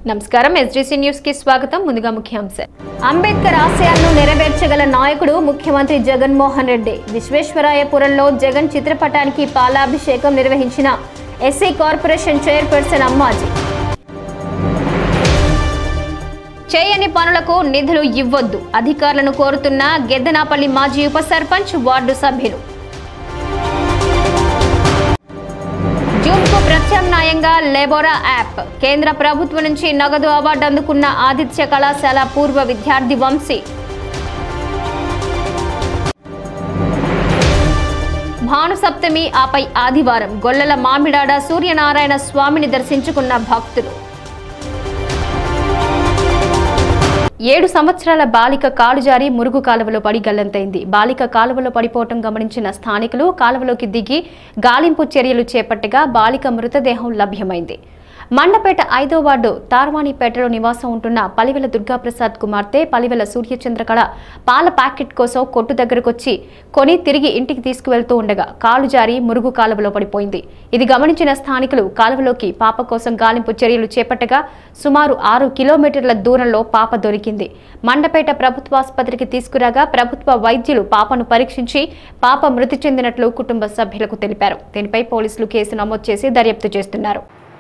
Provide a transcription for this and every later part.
నమస్కారం SGC news కి స్వాగతం ముందుగా ముఖ్యాంశాలు అంబేద్కర్ ఆశయాలను నెరవేర్చగల నాయకుడు ముఖ్యమంత్రి జగన్మోహన్ రెడ్డి విశ్వేశ్వరాయపురంలో జగన్ చిత్రపటానికి పాలాభిషేకం నిర్వహించిన ఎస్సీ కార్పొరేషన్ చైర్పర్సన్ అమ్మాజీ చేయని పనులకు నిధులు ఇవ్వొద్దు అధికారులను కోరుతున్న గెద్దనాపల్లి మాజీ ఉప సర్పంచ్ వార్డు సభ్యులు జూమ్ కు ప్రత్యామ్నాయంగా లెబోరా యాప్ కేంద్ర ప్రభుత్వం నుంచి నగదు అవార్డు అందుకున్న ఆదిత్య కళాశాల పూర్వ విద్యార్థి వంశీ భానుసప్తమి ఆపై ఆదివారం గొల్లల మామిడాడ సూర్యనారాయణ స్వామిని దర్శించుకున్న భక్తులు ఏడు సంవత్సరాల బాలిక కాలు జారి మురుగు కాలువలో పడి గల్లంతైంది బాలిక కాలువలో పడిపోవటం గమనించిన స్థానికులు కాలువలోకి దిగి గాలింపు చర్యలు చేపట్టగా బాలిక మృతదేహం లభ్యమైంది మండపేట ఐదో వార్డు తార్వాణిపేటలో నివాసం ఉంటున్న పలివెల దుర్గాప్రసాద్ కుమార్తె పలివెల సూర్యచంద్రకళ పాల ప్యాకెట్ కోసం కొట్టు దగ్గరకొచ్చి కొని తిరిగి ఇంటికి తీసుకువెళ్తూ ఉండగా కాలు జారి మురుగు కాలువలో పడిపోయింది ఇది గమనించిన స్థానికులు కాలువలోకి పాప కోసం గాలింపు చర్యలు చేపట్టగా సుమారు ఆరు కిలోమీటర్ల దూరంలో పాప దొరికింది మండపేట ప్రభుత్వాసుపత్రికి తీసుకురాగా ప్రభుత్వ వైద్యులు పాపను పరీక్షించి పాప మృతి చెందినట్లు కుటుంబ సభ్యులకు తెలిపారు దీనిపై పోలీసులు కేసు నమోదు చేసి దర్యాప్తు చేస్తున్నారు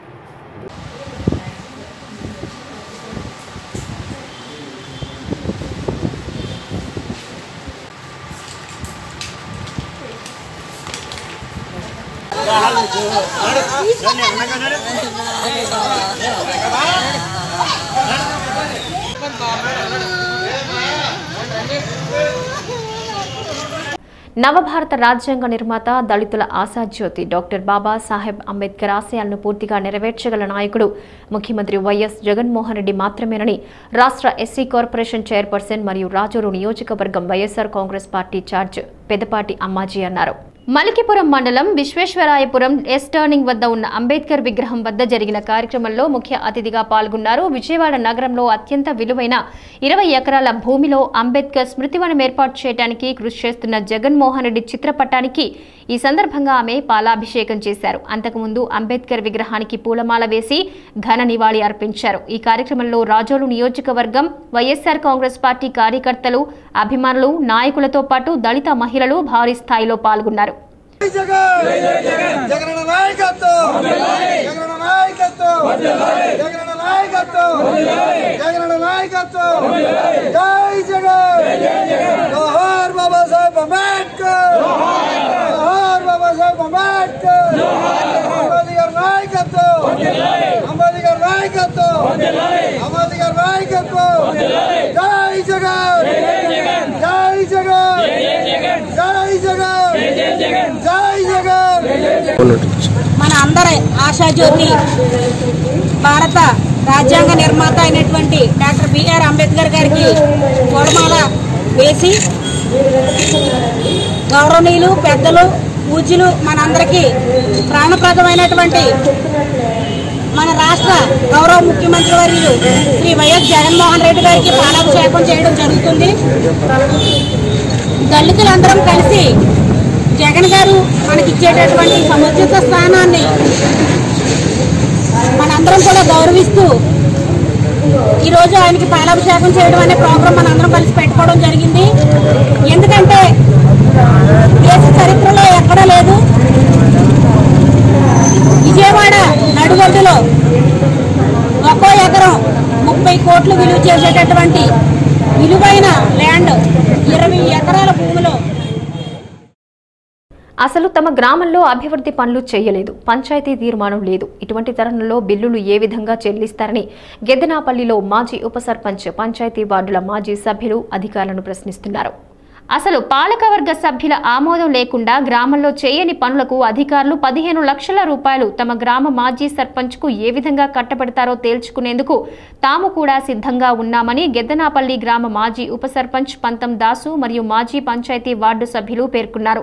నవభారత రాజ్యాంగ నిర్మాత దళితుల ఆశాజ్యోతి డాక్టర్ బాబా సాహెబ్ అంబేద్కర్ ఆశయాలను పూర్తిగా నెరవేర్చగల నాయకుడు ముఖ్యమంత్రి వైఎస్ జగన్మోహన్ రెడ్డి మాత్రమేనని రాష్ట్ర ఎస్సీ కార్పొరేషన్ చైర్పర్సన్ మరియు రాజూరు నియోజకవర్గం వైఎస్ఆర్ కాంగ్రెస్ పార్టీ ఛార్జ్ పెదపాటి అమ్మాజీ అన్నారు మలికిపురం మండలం విశ్వేశ్వరాయపురం ఎస్ టర్నింగ్ వద్ద ఉన్న అంబేద్కర్ విగ్రహం వద్ద జరిగిన కార్యక్రమంలో ముఖ్య అతిథిగా పాల్గొన్నారు విజయవాడ నగరంలో అత్యంత విలువైన ఇరవై ఎకరాల భూమిలో అంబేద్కర్ స్మృతివనం ఏర్పాటు చేయడానికి కృషి చేస్తున్న జగన్మోహన్ రెడ్డి చిత్రపటానికి ఈ సందర్భంగా ఆమె పాలాభిషేకం చేశారు అంతకుముందు అంబేద్కర్ విగ్రహానికి పూలమాల వేసి ఘన నివాళి అర్పించారు ఈ కార్యక్రమంలో రాజోలు నియోజకవర్గం వైఎస్ఆర్ కాంగ్రెస్ పార్టీ కార్యకర్తలు అభిమానులు నాయకులతో పాటు దళిత మహిళలు భారీ స్థాయిలో పాల్గొన్నారు జగన్ జగన్ నాయకత్వం జగన్ నాయకత్వం జగన్ నాయకత్వం జగన్ నాయకత్వం జై జగన్ జోహార్ బాబా సాహెబ్ అంబేద్కర్ జోహార్ బాబా సాహెబ్ అంబేద్కర్ అంబేద్కర్ నాయకత్వం అంబేద్కర్ నాయకత్వం అంబేద్కర్ నాయకత్వం జై జగన్ జై జగన్ జై జగన్ జై జగన్ మన అందరి ఆశాజ్యోతి భారత రాజ్యాంగ నిర్మాత అయినటువంటి డాక్టర్ బిఆర్ అంబేద్కర్ గారికి పూలమాల వేసి గౌరవనీయులు పెద్దలు పూజ్యులు మనందరికీ ప్రాణప్రదమైనటువంటి మన రాష్ట్ర గౌరవ ముఖ్యమంత్రి వర్యులు శ్రీ వైఎస్ జగన్మోహన్ రెడ్డి గారికి పాలాభిషేకం చేయడం జరుగుతుంది దళితులందరం కలిసి జగన్ గారు మనకిచ్చేటటువంటి సముచిత స్థానాన్ని మనందరం కూడా గౌరవిస్తూ ఈరోజు ఆయనకి పాలాభిషేకం చేయడం అనే ప్రోగ్రాం మనందరం కలిసి పెట్టుకోవడం జరిగింది ఎందుకంటే దేశ చరిత్రలో ఎక్కడా లేదు విజయవాడ నడుగొడ్డులో ఒక్కో ఎకరం ముప్పై కోట్లు విలువ చేసేటటువంటి విలువైన ల్యాండ్ ఇరవై ఎకరాల భూమిలో అసలు తమ గ్రామంలో అభివృద్ధి పనులు చేయలేదు పంచాయతీ తీర్మానం లేదు ఇటువంటి తరుణంలో బిల్లులు ఏ విధంగా చెల్లిస్తారని గెద్దనాపల్లిలో మాజీ ఉప సర్పంచ్ పంచాయతీ వార్డుల మాజీ సభ్యులు అధికారులను ప్రశ్నిస్తున్నారు అసలు పాలకవర్గ సభ్యుల ఆమోదం లేకుండా గ్రామంలో చేయని పనులకు అధికారులు పదిహేను లక్షల రూపాయలు తమ గ్రామ మాజీ సర్పంచ్కు ఏ విధంగా కట్టబెడతారో తేల్చుకునేందుకు తాము కూడా సిద్ధంగా ఉన్నామని గెద్దనాపల్లి గ్రామ మాజీ ఉప సర్పంచ్ పంతం దాసు మరియు మాజీ పంచాయతీ వార్డు సభ్యులు పేర్కొన్నారు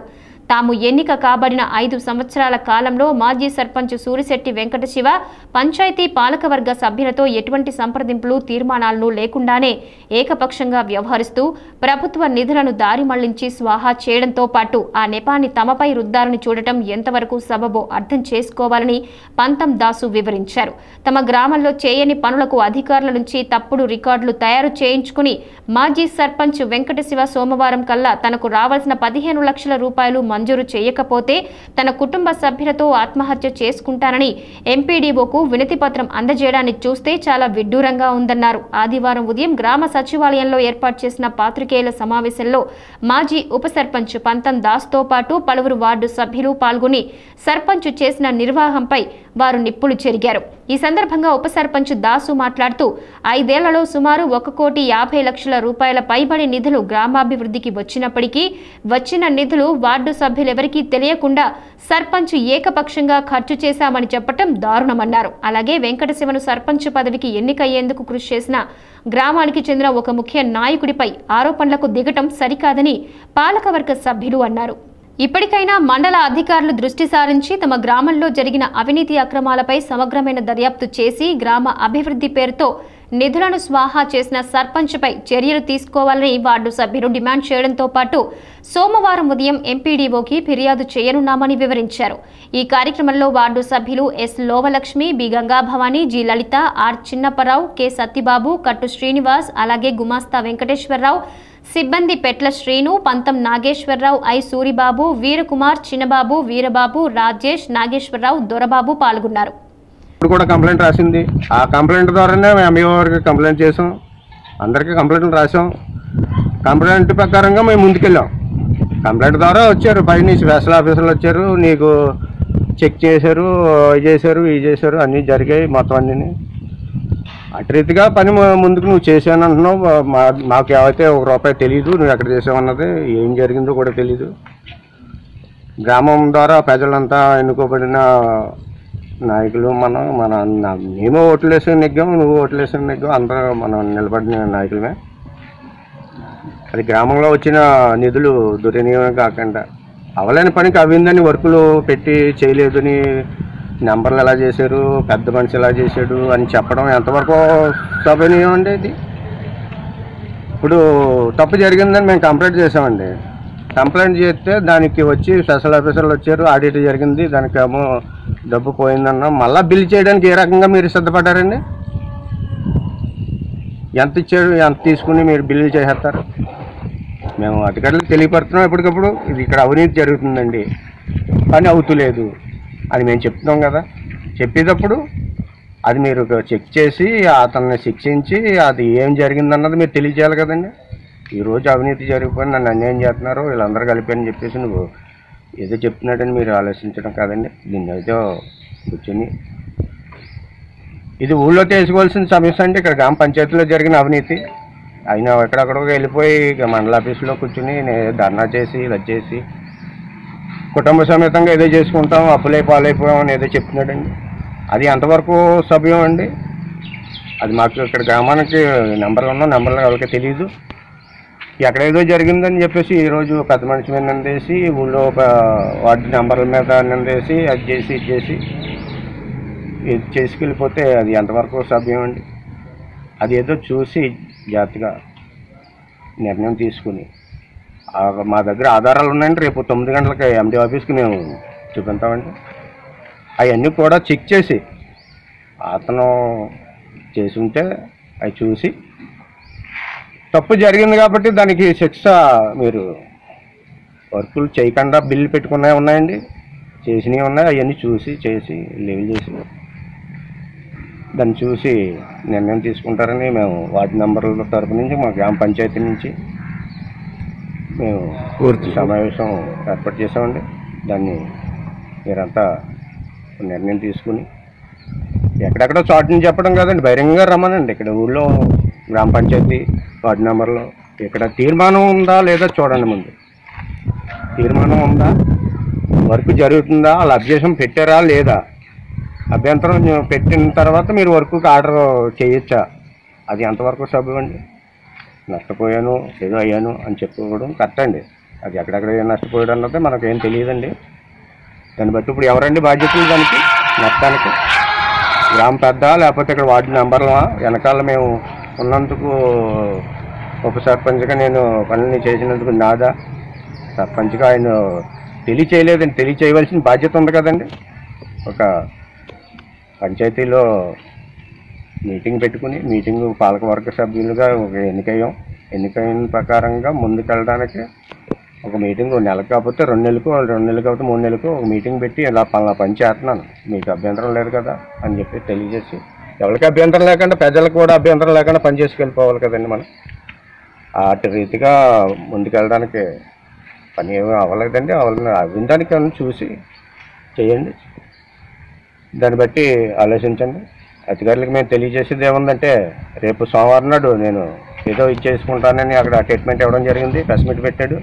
తాము ఎన్నిక కాబడిన ఐదు సంవత్సరాల కాలంలో మాజీ సర్పంచ్ సూరిశెట్టి వెంకట శివ పంచాయతీ పాలకవర్గ సభ్యులతో ఎటువంటి సంప్రదింపులు తీర్మానాలను లేకుండానే ఏకపక్షంగా వ్యవహరిస్తూ ప్రభుత్వ నిధులను దారి మళ్లించి స్వాహా చేయడంతో పాటు ఆ నెపాన్ని తమపై రుద్దాలని చూడటం ఎంతవరకు సబబో అర్థం చేసుకోవాలని పంతం దాసు వివరించారు తమ గ్రామంలో చేయని పనులకు అధికారుల నుంచి తప్పుడు రికార్డులు తయారు చేయించుకుని మాజీ సర్పంచ్ వెంకటశివ సోమవారం కల్లా తనకు రావాల్సిన పదిహేను లక్షల రూపాయలు మంజూరు చేయకపోతే తన కుటుంబ సభ్యులతో ఆత్మహత్య చేసుకుంటానని ఎంపీడీఓకు వినతి పత్రం అందజేయడాన్ని చూస్తే చాలా విడ్డూరంగా ఉందన్నారు ఆదివారం ఉదయం గ్రామ సచివాలయంలో ఏర్పాటు చేసిన పాత్రికేయుల సమావేశంలో మాజీ ఉప సర్పంచ్ పంతం దాస్తో పాటు పలువురు వార్డు సభ్యులు పాల్గొని సర్పంచ్ చేసిన నిర్వాహంపై వారు నిప్పులు చెరిగారు ఈ సందర్భంగా ఉప సర్పంచ్ దాసు మాట్లాడుతూ ఐదేళ్లలో సుమారు ఒక కోటి యాభై లక్షల రూపాయల పైబడి నిధులు గ్రామాభివృద్ధికి వచ్చినప్పటికీ వచ్చిన నిధులు వార్డు సభ్యులెవరికీ తెలియకుండా సర్పంచ్ ఏకపక్షంగా ఖర్చు చేశామని చెప్పటం దారుణమన్నారు అలాగే వెంకటశివను సర్పంచ్ పదవికి ఎన్నికయ్యేందుకు కృషి చేసిన గ్రామానికి చెందిన ఒక ముఖ్య నాయకుడిపై ఆరోపణలకు దిగటం సరికాదని పాలకవర్గ సభ్యులు అన్నారు ఇప్పటికైనా మండల అధికారులు దృష్టి సారించి తమ గ్రామంలో జరిగిన అవినీతి అక్రమాలపై సమగ్రమైన దర్యాప్తు చేసి గ్రామ అభివృద్ధి పేరుతో నిధులను స్వాహా చేసిన సర్పంచ్పై చర్యలు తీసుకోవాలని వార్డు సభ్యులు డిమాండ్ చేయడంతో పాటు సోమవారం ఉదయం ఎంపీడీఓకి ఫిర్యాదు చేయనున్నామని వివరించారు ఈ కార్యక్రమంలో వార్డు సభ్యులు S Lovalakshmi B Gangabhavani G Lalitha R Chinnapparao K Satyababu Kattu Srinivas అలాగే గుమాస్తా వెంకటేశ్వరరావు సిబ్బంది పెట్ల శ్రీను పంతం నాగేశ్వరరావు ఐ సూరిబాబు వీరకుమార్ చిన్నబాబు వీరబాబు రాజేష్ నాగేశ్వరరావు దొరబాబు పాల్గొన్నారు ఇప్పుడు కూడా కంప్లైంట్ రాసింది ఆ కంప్లైంట్ ద్వారానే మేము ఎంఈఓ గారికి కంప్లైంట్ చేసాం అందరికీ కంప్లైంట్లు రాసాం కంప్లైంట్ ప్రకారంగా మేము ముందుకెళ్ళాం కంప్లైంట్ ద్వారా వచ్చారు పై నుంచి స్పెషల్ ఆఫీసర్లు వచ్చారు నీకు చెక్ చేశారు ఇది చేశారు ఇది చేశారు అన్నీ జరిగాయి మొత్తం అన్నీ అటు రీతిగా పని ము- ముందుకు నువ్వు చేశాను అంటున్నావు మా మాకు ఏవైతే ఒక రూపాయి తెలియదు నువ్వు ఎక్కడ చేసావన్నది ఏం జరిగిందో కూడా తెలియదు గ్రామం ద్వారా ప్రజలంతా ఎన్నుకోబడిన నాయకులు మనం మన నా- మేము ఓట్లేసి నెగ్గాం నువ్వు ఓట్లేసి నెగ్గాం అందరూ మనం నిలబడిన నాయకులమే అది గ్రామంలో వచ్చిన నిధులు దుర్వినియోగం కాకుండా అవలేని పనికి అవిందని వర్కులు పెట్టి చేయలేదని నెంబర్లు ఎలా చేశారు పెద్ద మనిషి ఎలా చేశాడు అని చెప్పడం ఎంతవరకు సభనీయం అండి ఇది ఇప్పుడు తప్పు జరిగిందని మేము కంప్లైంట్ చేసామండి కంప్లైంట్ చేస్తే దానికి వచ్చి స్పెషల్ ఆఫీసర్లు వచ్చారు ఆడిట్ జరిగింది దానికేమో డబ్బు పోయిందన్నా మళ్ళీ బిల్ చేయడానికి ఏ రకంగా మీరు సిద్ధపడ్డారండి ఎంత ఇచ్చారు ఎంత తీసుకుని మీరు బిల్లు చేసేస్తారు మేము అధికారులకు తెలియపడుతున్నాం ఎప్పటికప్పుడు ఇది ఇక్కడ అవినీతి జరుగుతుందండి పని అవుతులేదు అని మేము చెప్తున్నాం కదా చెప్పేటప్పుడు అది మీరు చెక్ చేసి అతన్ని శిక్షించి అది ఏం జరిగిందన్నది మీరు తెలియజేయాలి కదండి ఈరోజు అవినీతి జరిగిపోయి నన్ను అన్యాయం చేస్తున్నారు వీళ్ళందరూ కలిపి అని చెప్పేసి నువ్వు ఏదో చెప్తున్నాడని మీరు ఆలోచించడం కాదండి దీన్ని ఏదో కూర్చొని ఇది ఊళ్ళో తెలుసుకోవాల్సిన సమస్య అంటే ఇక్కడ గ్రామ పంచాయతీలో జరిగిన అవినీతి ఆయన ఎక్కడెక్కడికో వెళ్ళిపోయి ఇక మండల ఆఫీసులో కూర్చుని నే- ధర్నా చేసి ఇలా చేసి కుటుంబ సమేతంగా ఏదో చేసుకుంటాం అప్పులై పాలైపోయాం అని ఏదో చెప్తున్నాడండి అది ఎంతవరకు సభ్యం అండి అది మాకు ఇక్కడ గ్రామానికి నెంబర్లు ఉన్నాం నెంబర్లు ఎవరికి తెలియదు ఎక్కడ ఏదో జరిగిందని చెప్పేసి ఈరోజు పెద్ద మనిషి మీద నిందేసి ఊళ్ళో ఒక వార్డు నెంబర్ల మీద నిందేసి అది చేసి ఇది చేసి ఇది చేసుకెళ్ళిపోతే అది ఎంతవరకు సభ్యం అండి అది ఏదో చూసి జాగ్రత్తగా నిర్ణయం తీసుకుని ఆ మా దగ్గర ఆధారాలు ఉన్నాయండి రేపు తొమ్మిది గంటలకి ఎండి ఆఫీస్కి మేము చూపిస్తామండి అవన్నీ కూడా చెక్ చేసి అతను చేసి ఉంటే అవి చూసి తప్పు జరిగింది కాబట్టి దానికి శిక్ష మీరు వర్కులు చేయకుండా బిల్లు పెట్టుకున్నవి ఉన్నాయండి చేసినవి ఉన్నాయి అవన్నీ చూసి చేసి లెవెల్ చేసి దాన్ని చూసి నిర్ణయం తీసుకుంటారని మేము వార్డు నెంబర్ల తరపు నుంచి మా గ్రామ పంచాయతీ నుంచి మేము పూర్తి సమావేశం ఏర్పాటు చేసామండి దాన్ని మీరంతా నిర్ణయం తీసుకుని ఎక్కడెక్కడో చోటుని చెప్పడం కాదండి బహిరంగంగా రమ్మనండి ఇక్కడ ఊళ్ళో గ్రామ పంచాయతీ వార్డు నెంబర్లో ఇక్కడ తీర్మానం ఉందా లేదా చూడండి ముందు తీర్మానం ఉందా వర్క్ జరుగుతుందా వాళ్ళు అబ్జెక్షన్ పెట్టారా లేదా అభ్యంతరం పెట్టిన తర్వాత మీరు వర్క్ ఆర్డర్ చేయొచ్చా అది ఎంతవరకు సభ్యం అండి నష్టపోయాను ఏదో అయ్యాను అని చెప్పుకోవడం కరెక్ట్ అండి అది ఎక్కడెక్కడ ఏం నష్టపోయాడు అన్నది మనకేం తెలియదండి దాన్ని బట్టి ఇప్పుడు ఎవరండి బాధ్యతలు దానికి మొత్తానికి గ్రామ పెద్ద లేకపోతే ఇక్కడ వార్డు మెంబర్లమా వెనకాల మేము ఉన్నందుకు ఉప సర్పంచ్గా నేను పనులు చేసినందుకు నాదా సర్పంచ్గా ఆయన తెలియచేయలేదండి తెలియచేయవలసిన బాధ్యత ఉంది కదండి ఒక పంచాయతీలో మీటింగ్ పెట్టుకుని మీటింగ్ పాలకవర్గ సభ్యులుగా ఒక ఎన్నికయ్యాం ఎన్నికైన ప్రకారంగా ముందుకెళ్ళడానికి ఒక మీటింగ్ నెలకు కాకపోతే రెండు నెలలకు రెండు నెలలు కాకపోతే మూడు నెలలకు ఒక మీటింగ్ పెట్టి ఇలా పలానా పని చేస్తున్నాను మీకు అభ్యంతరం లేదు కదా అని చెప్పి తెలియజేసి ఎవరికి అభ్యంతరం లేకుండా ప్రజలకు కూడా అభ్యంతరం లేకుండా పని చేసుకెళ్ళిపోవాలి కదండి మనం అటు రీతిగా ముందుకెళ్ళడానికి పని ఏమీ అవ్వలేదండి అవ్వలేదు అవ్వడానికి ఏమన్నా చూసి చేయండి దాన్ని బట్టి ఆలోచించండి అధికారులకు మేము తెలియజేసేది ఏముందంటే రేపు సోమవారం నాడు నేను ఏదో ఇచ్చేసుకుంటానని అక్కడ స్టేట్మెంట్ ఇవ్వడం జరిగింది ప్రెస్ మీట్ పెట్టాడు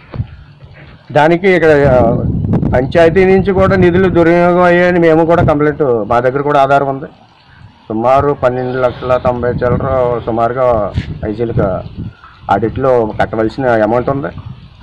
దానికి ఇక్కడ ఆ, పంచాయతీ నుంచి కూడా నిధులు దుర్వినియోగం అయ్యాయని మేము కూడా కంప్లైంట్ మా దగ్గర కూడా ఆధారం ఉంది సుమారు పన్నెండు లక్షల తొంభై చిల్లర సుమారుగా ఐసీలకు ఆడిట్లో కట్టవలసిన అమౌంట్ ఉంది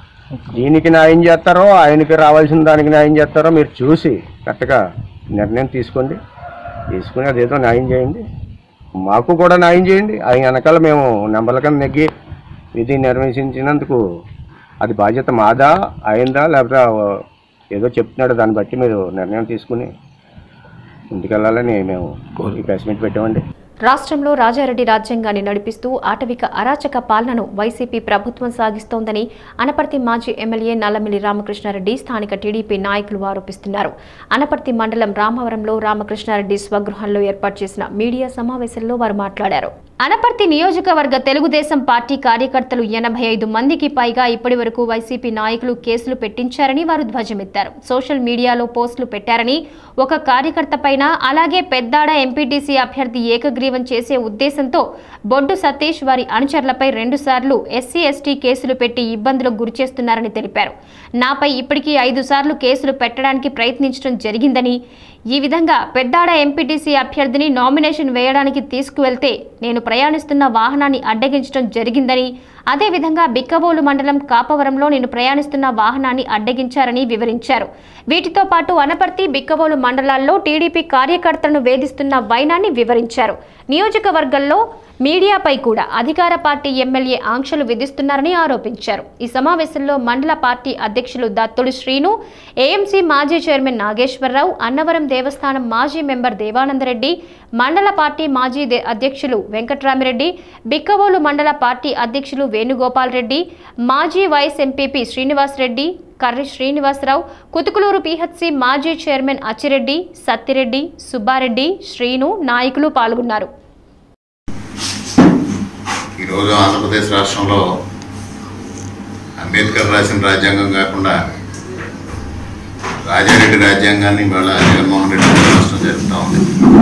దీనికి న్యాయం చేస్తారో ఆయనకి రావాల్సిన దానికి న్యాయం చేస్తారో మీరు చూసి కరెక్ట్గా నిర్ణయం తీసుకోండి తీసుకుని అదేదో న్యాయం చేయండి మాకు కూడా న్యాయం చేయండి ఆయన వెనకాల మేము నెంబర్ల కింద నెగ్గి విధి నిర్వహించినందుకు అది బాధ్యత మాదా అయిందా లేకపోతే ఏదో చెప్తున్నాడు దాన్ని బట్టి మీరు నిర్ణయం తీసుకుని ముందుకెళ్ళాలని మేము ఈ ప్రెస్ మీట్ పెట్టామండి రాష్ట్రంలో రాజారెడ్డి రాజ్యాంగాన్ని నడిపిస్తూ ఆటవిక అరాచక పాలనను వైసీపీ ప్రభుత్వం సాగిస్తోందని అనపర్తి మాజీ ఎమ్మెల్యే నల్లమిల్లి రామకృష్ణారెడ్డి స్థానిక టీడీపీ నాయకులు ఆరోపిస్తున్నారు అనపర్తి మండలం రామవరంలో రామకృష్ణారెడ్డి స్వగృహంలో ఏర్పాటు చేసిన మీడియా సమావేశంలో వారు మాట్లాడారు అనపర్తి నియోజకవర్గ తెలుగుదేశం పార్టీ కార్యకర్తలు ఎనభై ఐదు మందికి పైగా ఇప్పటి వరకు వైసీపీ నాయకులు కేసులు పెట్టించారని వారు ధ్వజమెత్తారు సోషల్ మీడియాలో పోస్టులు పెట్టారని ఒక కార్యకర్త పైన అలాగే పెద్దాడ ఎంపీటీసీ అభ్యర్థి ఏకగ్రీవం చేసే ఉద్దేశంతో బొడ్డు సతీష్ వారి అనుచరులపై రెండుసార్లు ఎస్సీ ఎస్టీ కేసులు పెట్టి ఇబ్బందులకు గురిచేస్తున్నారని తెలిపారు నాపై ఇప్పటికీ ఐదు సార్లు కేసులు పెట్టడానికి ప్రయత్నించడం జరిగిందని ఈ విధంగా పెద్దాడ ఎంపీటీసీ అభ్యర్థిని నామినేషన్ వేయడానికి తీసుకువెళ్తే నేను ప్రయాణిస్తున్న వాహనాన్ని అడ్డగించడం జరిగిందని అదేవిధంగా బిక్కబోలు మండలం కాపవరంలో నేను ప్రయాణిస్తున్న వాహనాన్ని అడ్డగించారని వివరించారు వీటితో పాటు అనపర్తి బిక్కబోలు మండలాల్లో టీడీపీ కార్యకర్తలను వేధిస్తున్న వైనాన్ని వివరించారు నియోజకవర్గంలో మీడియాపై కూడా అధికార పార్టీ ఎమ్మెల్యే ఆంక్షలు విధిస్తున్నారని ఆరోపించారు ఈ సమావేశంలో మండల పార్టీ అధ్యక్షులు దత్తుడు శ్రీను ఏఎంసీ మాజీ చైర్మన్ నాగేశ్వరరావు అన్నవరం దేవస్థానం మాజీ మెంబర్ దేవానందరెడ్డి మండల పార్టీ మాజీ దే- అధ్యక్షులు వెంకట్రామిరెడ్డి బిక్కవోలు మండల పార్టీ అధ్యక్షులు వేణుగోపాల్ రెడ్డి మాజీ vice MPP Srinivas Reddy Karri Srinivasarao Kutukuluru PHC మాజీ చైర్మన్ అచ్చిరెడ్డి సత్తిరెడ్డి సుబ్బారెడ్డి శ్రీను నాయకులు పాల్గొన్నారు ఈరోజు ఆంధ్రప్రదేశ్ రాష్ట్రంలో అంబేద్కర్ రాసిన రాజ్యాంగం కాకుండా రాజారెడ్డి రాజ్యాంగాన్ని ఇవాళ జగన్మోహన్ రెడ్డి రాష్ట్రం జరుపుతూ ఉంది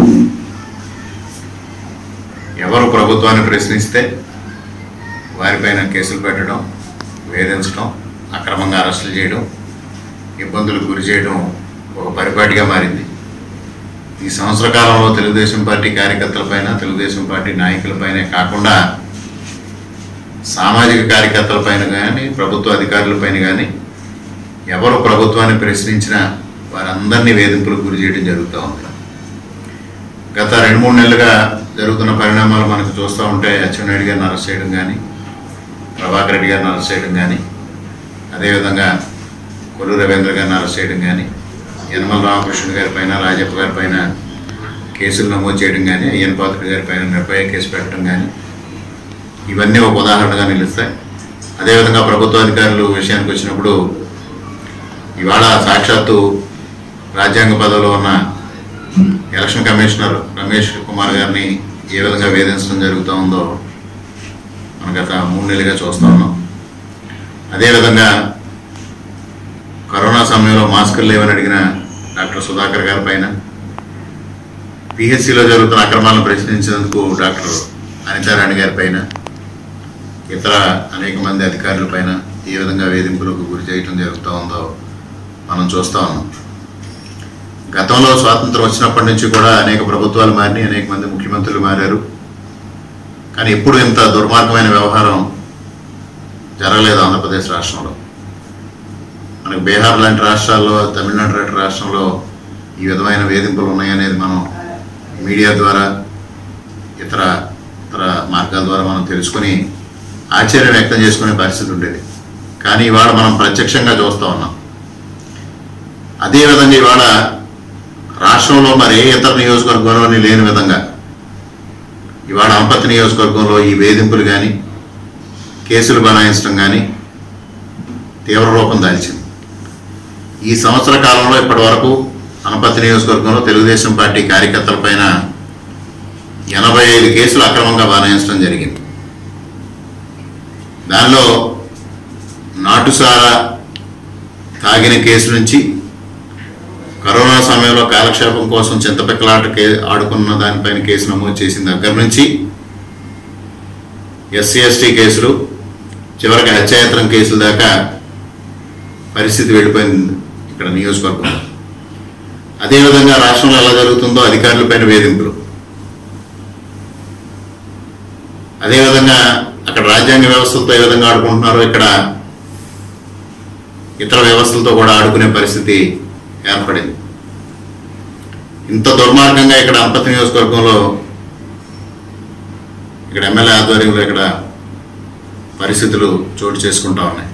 ఎవరు ప్రభుత్వాన్ని ప్రశ్నిస్తే వారిపైన కేసులు పెట్టడం వేధించడం అక్రమంగా అరెస్టులు చేయడం ఇబ్బందులకు గురి చేయడం ఒక పరిపాటిగా మారింది ఈ సంవత్సర కాలంలో తెలుగుదేశం పార్టీ కార్యకర్తలపైన తెలుగుదేశం పార్టీ నాయకులపైనే కాకుండా సామాజిక కార్యకర్తలపైన కానీ ప్రభుత్వ అధికారులపైన కానీ ఎవరు ప్రభుత్వాన్ని ప్రశ్నించినా వారందరినీ వేధింపులకు గురి చేయడం జరుగుతూ ఉంది గత రెండు మూడు నెలలుగా జరుగుతున్న పరిణామాలు మనకు చూస్తూ ఉంటే అచ్చెన్నాయుడు గారిని అరెస్ట్ చేయడం కానీ ప్రభాకర్ రెడ్డి గారిని అరెస్ట్ చేయడం కానీ అదేవిధంగా కొల్లు రవీంద్ర గారిని అరెస్ట్ చేయడం కానీ యనమల రామకృష్ణ గారి పైన రాజప్ప గారి పైన కేసులు నమోదు చేయడం కానీ అయ్యన్ పాత్రుడు గారి పైన నిర్భయ కేసు పెట్టడం కానీ ఇవన్నీ ఒక ఉదాహరణగా నిలుస్తాయి అదేవిధంగా ప్రభుత్వ అధికారులు విషయానికి వచ్చినప్పుడు ఇవాళ సాక్షాత్తు రాజ్యాంగ పదవిలో ఉన్న ఎలక్షన్ కమిషనర్ రమేష్ కుమార్ గారిని ఏ విధంగా వేధించడం జరుగుతూ ఉందో మనం గత మూడు నెలలుగా చూస్తూ ఉన్నాం అదేవిధంగా కరోనా సమయంలో మాస్కులు లేవని అడిగిన డాక్టర్ సుధాకర్ గారి పైన పిహెచ్సిలో జరుగుతున్న అక్రమాలను ప్రశ్నించినందుకు డాక్టర్ అనితారాణి గారి పైన ఇతర అనేక మంది అధికారుల పైన ఏ విధంగా వేధింపులకు గురి చేయడం జరుగుతూ ఉందో మనం చూస్తూ ఉన్నాం గతంలో స్వాతంత్రం వచ్చినప్పటి నుంచి కూడా అనేక ప్రభుత్వాలు మారినాయి అనేక మంది ముఖ్యమంత్రులు మారారు కానీ ఎప్పుడు ఇంత దుర్మార్గమైన వ్యవహారం జరగలేదు ఆంధ్రప్రదేశ్ రాష్ట్రంలో మనకు బీహార్ లాంటి రాష్ట్రాల్లో తమిళనాడు లాంటి రాష్ట్రంలో ఈ విధమైన వేధింపులు ఉన్నాయనేది మనం మీడియా ద్వారా ఇతర ఇతర మార్గాల ద్వారా మనం తెలుసుకొని ఆశ్చర్యం వ్యక్తం చేసుకునే పరిస్థితి ఉండేది కానీ ఇవాళ మనం ప్రత్యక్షంగా చూస్తూ ఉన్నాం అదేవిధంగా ఇవాళ రాష్ట్రంలో మరి ఏ ఇతర నియోజకవర్గంలోని లేని విధంగా ఇవాళ అంపతి నియోజకవర్గంలో ఈ వేధింపులు కానీ కేసులు బనాయించడం కానీ తీవ్ర రూపం దాల్చింది ఈ సంవత్సర కాలంలో ఇప్పటి వరకు అనపత్తి నియోజకవర్గంలో తెలుగుదేశం పార్టీ కార్యకర్తలపైన ఎనభై ఐదు కేసులు అక్రమంగా బనాయించడం జరిగింది దానిలో నాటుసారా తాగిన కేసు నుంచి కరోనా సమయంలో కాలక్షేపం కోసం చింతపిక్కలాట కే ఆడుకున్న దానిపైన కేసు నమోదు చేసిన దగ్గర నుంచి ఎస్సీ ఎస్టీ కేసులు చివరికి హత్యాయత్నం కేసుల దాకా పరిస్థితి వెళ్ళిపోయింది ఇక్కడ నియోజకవర్గంలో అదేవిధంగా రాష్ట్రంలో ఎలా జరుగుతుందో అధికారులపైన వేధింపులు అదేవిధంగా అక్కడ రాజ్యాంగ వ్యవస్థలతో ఏ విధంగా ఆడుకుంటున్నారో ఇక్కడ ఇతర వ్యవస్థలతో కూడా ఆడుకునే పరిస్థితి ఏర్పడింది ఇంత దుర్మార్గంగా ఇక్కడ అంపతి నియోజకవర్గంలో ఇక్కడ ఎమ్మెల్యే ఆధ్వర్యంలో ఇక్కడ పరిస్థితులు చోటు చేసుకుంటా ఉన్నాయి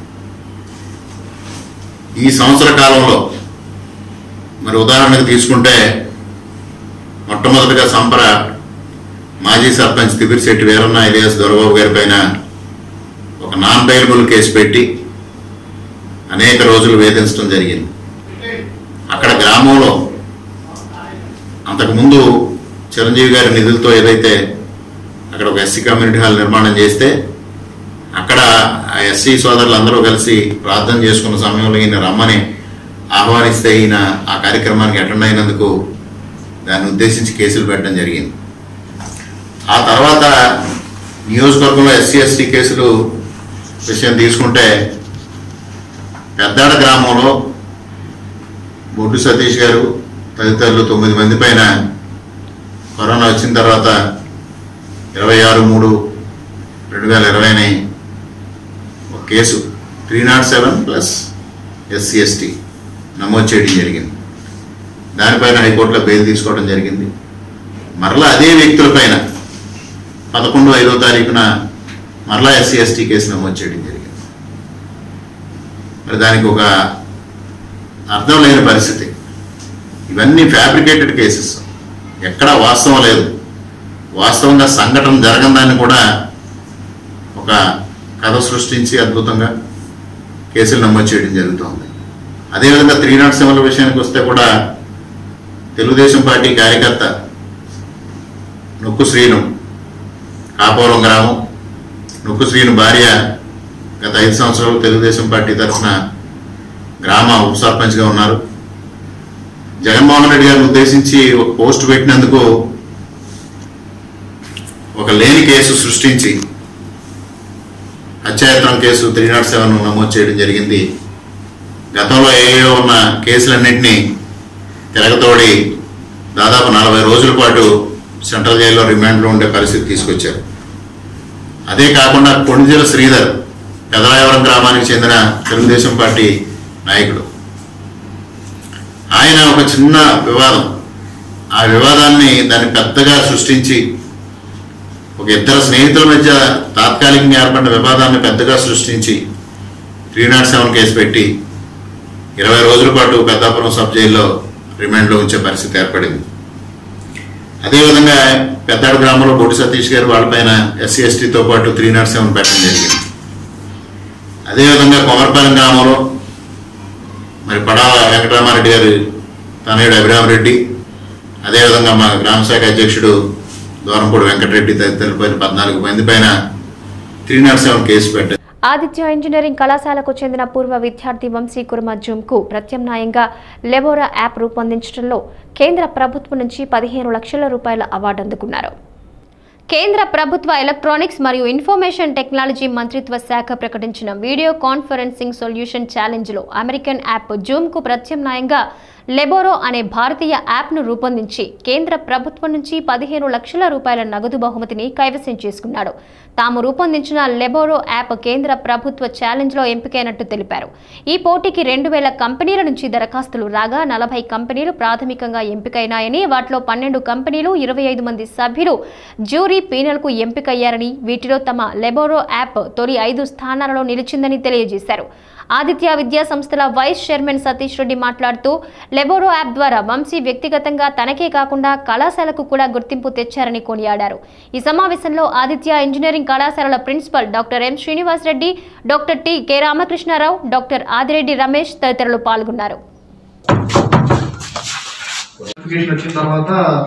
ఈ సంవత్సర కాలంలో మరి ఉదాహరణకు తీసుకుంటే మొట్టమొదటిగా సంపర మాజీ సర్పంచ్ తిబిరిశెట్టి వీరన్న ఇలియాస్ దొరబాబు గారి పైన ఒక నాన్ బెయిలబుల్ కేసు పెట్టి అనేక రోజులు వేధించడం జరిగింది అక్కడ గ్రామంలో అంతకుముందు చిరంజీవి గారి నిధులతో ఏదైతే అక్కడ ఒక ఎస్సీ కమ్యూనిటీ హాల్ నిర్మాణం చేస్తే అక్కడ ఆ ఎస్సీ సోదరులు అందరూ కలిసి ప్రార్థన చేసుకున్న సమయంలో ఈయన రమ్మని ఆహ్వానిస్తే ఈయన ఆ కార్యక్రమానికి అటెండ్ అయినందుకు దాన్ని ఉద్దేశించి కేసులు పెట్టడం జరిగింది ఆ తర్వాత నియోజకవర్గంలో ఎస్సీ ఎస్టీ కేసులు విషయం తీసుకుంటే పెద్దాడ గ్రామంలో బొడ్డు సతీష్ గారు తదితరులు తొమ్మిది మంది పైన కరోనా వచ్చిన తర్వాత ఇరవై ఆరు మూడు రెండు వేల ఇరవైని ఒక case three not seven plus SC ST నమోదు చేయడం జరిగింది దానిపైన హైకోర్టులో బెయిల్ తీసుకోవడం జరిగింది మరలా అదే వ్యక్తులపైన పదకొండు ఐదో తారీఖున మరలా ఎస్సీ ఎస్టీ కేసు నమోదు చేయడం జరిగింది మరి దానికి ఒక అర్థం లేని పరిస్థితి ఇవన్నీ ఫ్యాబ్రికేటెడ్ కేసెస్ ఎక్కడా వాస్తవం లేదు వాస్తవంగా సంఘటన జరగందాన్ని కూడా ఒక కథ సృష్టించి అద్భుతంగా కేసులు నమోదు చేయడం జరుగుతోంది అదేవిధంగా త్రీ నాట్ సెవెన్ల విషయానికి వస్తే కూడా తెలుగుదేశం పార్టీ కార్యకర్త నొక్కు శ్రీను కాపురం గ్రామం నొక్కు శ్రీను భార్య గత ఐదు సంవత్సరాలు తెలుగుదేశం పార్టీ తరఫున గ్రామ ఉప సర్పంచ్గా ఉన్నారు జగన్మోహన్ రెడ్డి గారిని ఉద్దేశించి ఒక పోస్ట్ పెట్టినందుకు ఒక లేని కేసు సృష్టించి హత్యాయత్నం కేసు త్రీ నాట్ సెవెన్ నమోదు చేయడం జరిగింది గతంలో ఏవో ఉన్న కేసులన్నింటినీ తిరగతోడి దాదాపు నలభై రోజుల పాటు సెంట్రల్ జైల్లో రిమాండ్లో ఉండే పరిస్థితి తీసుకొచ్చారు అదే కాకుండా కొణిజల శ్రీధర్ పెదరాయవరం గ్రామానికి చెందిన తెలుగుదేశం పార్టీ నాయకుడు ఆయన ఒక చిన్న వివాదం ఆ వివాదాన్ని దాన్ని పెద్దగా సృష్టించి ఒక ఇద్దరు స్నేహితుల మధ్య తాత్కాలికంగా ఏర్పడిన వివాదాన్ని పెద్దగా సృష్టించి త్రీ నాట్ సెవెన్ కేసు పెట్టి ఇరవై రోజుల పాటు పెద్దాపురం సబ్ జైల్లో రిమాండ్లో ఉంచే పరిస్థితి ఏర్పడింది అదేవిధంగా పెద్దాడు గ్రామంలో బొడ్డు సతీష్ గారు వాళ్ళపైన ఎస్సీ ఎస్టీతో పాటు త్రీ నాట్ సెవెన్ పెట్టడం జరిగింది అదేవిధంగా కొమరపాలెం గ్రామంలో మరి పడాల వెంకటరామారెడ్డి గారి తనయుడు అభిరామరెడ్డి అదేవిధంగా మా గ్రామ శాఖ అధ్యక్షుడు దూరంపూడి వెంకటరెడ్డి తదితరులపైన పద్నాలుగు మంది పైన త్రీ నాట్ సెవెన్ కేసు పెట్టారు ఆదిత్య ఇంజనీరింగ్ కళాశాలకు చెందిన పూర్వ విద్యార్థి వంశీ కుర్మ జూమ్కు ప్రత్యామ్నాయంగా లెబోరా యాప్ రూపొందించడంలో కేంద్ర ప్రభుత్వం నుంచి పదిహేను లక్షల రూపాయల అవార్డు అందుకున్నారు కేంద్ర ప్రభుత్వ ఎలక్ట్రానిక్స్ మరియు ఇన్ఫర్మేషన్ టెక్నాలజీ మంత్రిత్వ శాఖ ప్రకటించిన వీడియో కాన్ఫరెన్సింగ్ సొల్యూషన్ ఛాలెంజ్లో అమెరికన్ యాప్ జూమ్కు ప్రత్యామ్నాయంగా లెబోరో అనే భారతీయ యాప్ను రూపొందించి కేంద్ర ప్రభుత్వం నుంచి పదిహేను లక్షల రూపాయల నగదు బహుమతిని కైవసం చేసుకున్నాడు తాము రూపొందించిన లెబోరో యాప్ కేంద్ర ప్రభుత్వ ఛాలెంజ్లో ఎంపికైనట్టు తెలిపారు ఈ పోటీకి రెండు వేల కంపెనీల నుంచి దరఖాస్తులు రాగా నలభై కంపెనీలు ప్రాథమికంగా ఎంపికైనాయని వాటిలో పన్నెండు కంపెనీలు ఇరవై ఐదు మంది సభ్యులు జ్యూరీ పీనల్కు ఎంపికయ్యారని వీటిలో తమ లెబోరో యాప్ తొలి ఐదు స్థానాలలో నిలిచిందని తెలియజేశారు ఆదిత్య విద్యా సంస్థల వైస్ చైర్మన్ సతీష్ రెడ్డి మాట్లాడుతూ లెబోరో యాప్ ద్వారా వంశీ వ్యక్తిగతంగా తనకే కాకుండా కళాశాలకు కూడా గుర్తింపు తెచ్చారని కొనియాడారు ఈ సమావేశంలో ఆదిత్య ఇంజనీరింగ్ కళాశాలల principal doctor M Srinivas Reddy doctor T K Ramakrishnarao doctor Adireddy Ramesh తదితరులు పాల్గొన్నారు అప్లికేషన్ వచ్చిన తర్వాత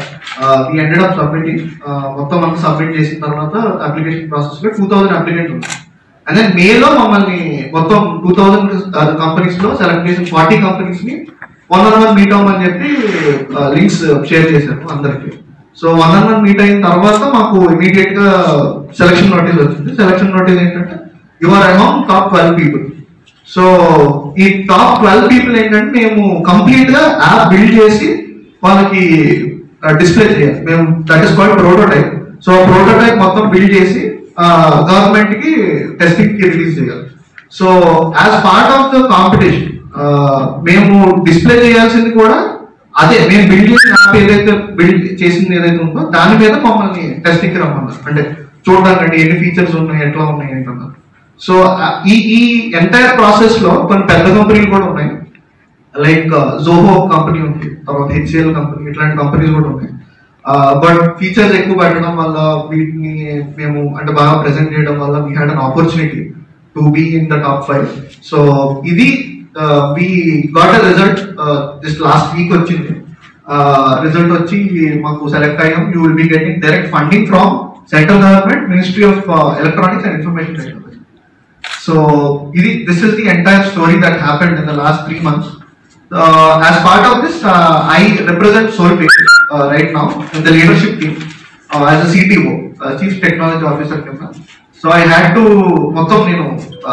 వి ఎండెడ్ అప్ సబ్మిటింగ్ మొత్తం అంతా సబ్మిట్ చేసిన తర్వాత అప్లికేషన్ ప్రాసెస్ లో టూ థౌసండ్ అప్లికెంట్ ఉంది అండ్ దెన్ మేలో మమ్మల్ని మొత్తం టూ థౌసండ్ కంపెనీస్ లో సెలెక్ట్ చేసిన ఫార్టీ కంపెనీస్ ని వన్ ఆన్ వన్ మీట్ అవ్వమని చెప్పి లింక్స్ షేర్ చేశారు అందరికి so one on one meet అయిన తర్వాత మాకు ఇమీడియట్ గా సెలక్షన్ నోటీస్ వచ్చింది సెలక్షన్ నోటీస్ ఏంటంటే your amount top twelve people so ఈ టాప్ ట్వెల్వ్ పీపుల్ ఏంటంటే మేము కంప్లీట్ గా యాప్ బిల్డ్ చేసి వాళ్ళకి డిస్ప్లే చేయాలి మేము that is called prototype so prototype మొత్తం బిల్డ్ చేసి గవర్నమెంట్ కి టెస్టింగ్ కి రిలీజ్ చేయాలి so as part of the competition మేము డిస్ప్లే చేయాల్సింది కూడా అదే మేము బిల్డ్ చేసిన యాప్ ఏదైతే బిల్డ్ చేసింది ఏదైతే ఉందో దాని మీద మమ్మల్ని టెస్టింగ్ కి రమ్మన్నారు అంటే చూడడానికి ఎన్ని ఫీచర్స్ ఉన్నాయి ఎట్లా ఉన్నాయి ఏంటన్నారు సో ఈ ఈ ఎంటైర్ ప్రాసెస్ లో కొన్ని పెద్ద కంపెనీలు కూడా ఉన్నాయి లైక్ జోహో కంపెనీ ఉంది తర్వాత హెచ్సిఎల్ కంపెనీ ఇట్లాంటి కంపెనీస్ కూడా ఉన్నాయి బట్ ఫీచర్స్ ఎక్కువ పెట్టడం వల్ల వీటిని మేము అంటే బాగా ప్రెజెంట్ చేయడం వల్ల we had an opportunity to be in the top five so ఇది we got a result just last week వచ్చింది రిజల్ట్ వచ్చి మాకు సెలెక్ట్ అయ్యాం you will be getting direct funding from central government ministry of electronics and information technology so ఇది this is the entire story that happened in the last three months uh, as part of this, uh, I represent Solpay uh, right now in the leadership team uh, as a CTO, uh, Chief Technology Officer కింద so I had to మొత్తం నేను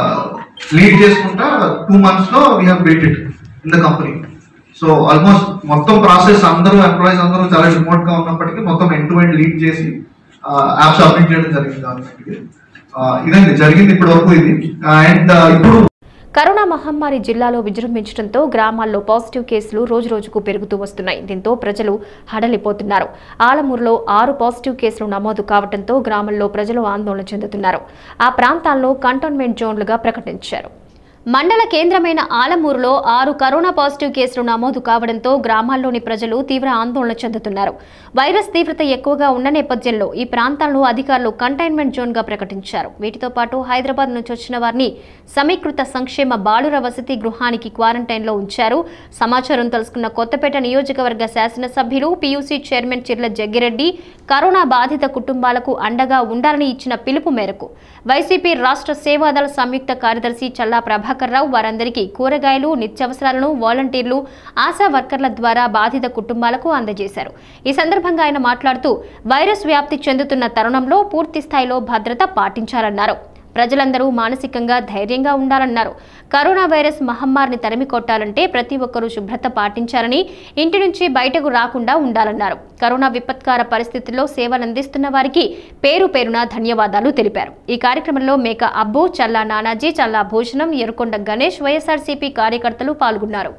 lead చేసుకుంటా two months లో we have built it in the company so almost మొత్తం process అందరూ employees అందరూ చాలా remote గా ఉన్నప్పటికీ మొత్తం ఎండ్ టు ఎండ్ లీడ్ చేసి యాప్ సబ్మిట్ చేయడం జరిగింది గవర్నమెంట్కి ఇదండి జరిగింది ఇప్పటి వరకు ఇది అండ్ ఇప్పుడు కరోనా మహమ్మారి జిల్లాలో విజృంభించడంతో గ్రామాల్లో పాజిటివ్ కేసులు రోజురోజుకు పెరుగుతూ వస్తున్నాయి దీంతో ప్రజలు హడలిపోతున్నారు ఆలమూరులో ఆరు పాజిటివ్ కేసులు నమోదు కావడంతో గ్రామంలో ప్రజలు ఆందోళన చెందుతున్నారు ఆ ప్రాంతాల్లో కంటోన్మెంట్ జోన్లుగా ప్రకటించారు మండల కేంద్రమైన ఆలమూరులో ఆరు కరోనా పాజిటివ్ కేసులు నమోదు కావడంతో గ్రామాల్లోని ప్రజలు తీవ్ర ఆందోళన చెందుతున్నారు వైరస్ తీవ్రత ఎక్కువగా ఉన్న నేపథ్యంలో ఈ ప్రాంతాలను అధికారులు కంటైన్మెంట్ జోన్గా ప్రకటించారు వీటితో పాటు హైదరాబాద్ నుంచి వచ్చిన వారిని సమీకృత సంక్షేమ బాలుర వసతి గృహానికి క్వారంటైన్లో ఉంచారు సమాచారం తెలుసుకున్న కొత్తపేట నియోజకవర్గ శాసనసభ్యులు PUC chairman Chirla Jaggireddy corona బాధిత కుటుంబాలకు అండగా ఉండాలని ఇచ్చిన పిలుపు మేరకు వైసీపీ రాష్ట్ర సేవాదళ సంయుక్త కార్యదర్శి చల్లా ప్రభాకర్ రావు వారందరికీ కూరగాయలు నిత్యావసరాలను వాలంటీర్లు ఆశా వర్కర్ల ద్వారా బాధిత కుటుంబాలకు అందజేశారు ఈ సందర్భంగా ఆయన మాట్లాడుతూ వైరస్ వ్యాప్తి చెందుతున్న తరుణంలో పూర్తి స్థాయిలో భద్రత పాటించాలన్నారు ప్రజలందరూ మానసికంగా ధైర్యంగా ఉండాలన్నారు కరోనా వైరస్ మహమ్మారిని తరిమి కొట్టాలంటే ప్రతి ఒక్కరూ శుభ్రత పాటించాలని ఇంటి నుంచి బయటకు రాకుండా ఉండాలన్నారు కరోనా విపత్కార పరిస్థితుల్లో సేవలందిస్తున్న వారికి పేరు పేరున ధన్యవాదాలు తెలిపారు ఈ కార్యక్రమంలో మేక అబ్బు చల్లా నానాజీ చల్లా భూషణం ఎరుకొండ గణేష్ వైఎస్ఆర్సీపీ కార్యకర్తలు పాల్గొన్నారు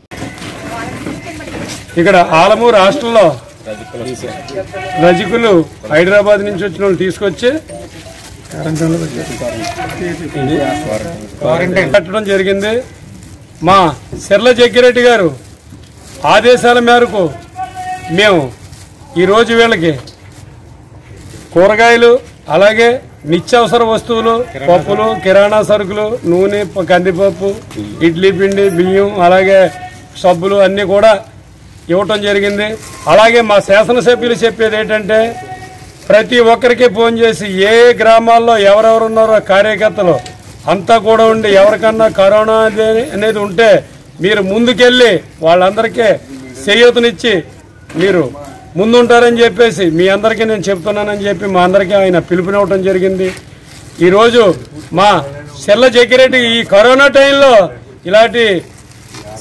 ఇక్కడ ఆలమూరు హాస్టల్లో రజకులు హైదరాబాద్ నుంచి వచ్చిన వాళ్ళు తీసుకొచ్చి పెట్టడం జరిగింది మా సిర్ల జగ్గిరెడ్డి గారు ఆదేశాల మేరకు మేము ఈరోజు వీళ్ళకి కూరగాయలు అలాగే నిత్యావసర వస్తువులు పప్పులు కిరాణా సరుకులు నూనె ప- కందిపప్పు ఇడ్లీ పిండి బియ్యం అలాగే సబ్బులు అన్నీ కూడా ఇవ్వటం జరిగింది అలాగే మా శాసనసభ్యులు చెప్పేది ఏంటంటే ప్రతి ఒక్కరికి ఫోన్ చేసి ఏ గ్రామాల్లో ఎవరెవరు ఉన్నారో కార్యకర్తలు అంతా కూడా ఉండి ఎవరికన్నా కరోనా అదే- అనేది ఉంటే మీరు ముందుకెళ్ళి వాళ్ళందరికీ చేయూతనిచ్చి మీరు ముందుంటారని చెప్పేసి మీ అందరికీ నేను చెప్తున్నానని చెప్పి మా అందరికీ ఆయన పిలుపునివ్వటం జరిగింది ఈరోజు మా చెల్ల జగ్గిరెడ్డి ఈ కరోనా టైంలో ఇలాంటి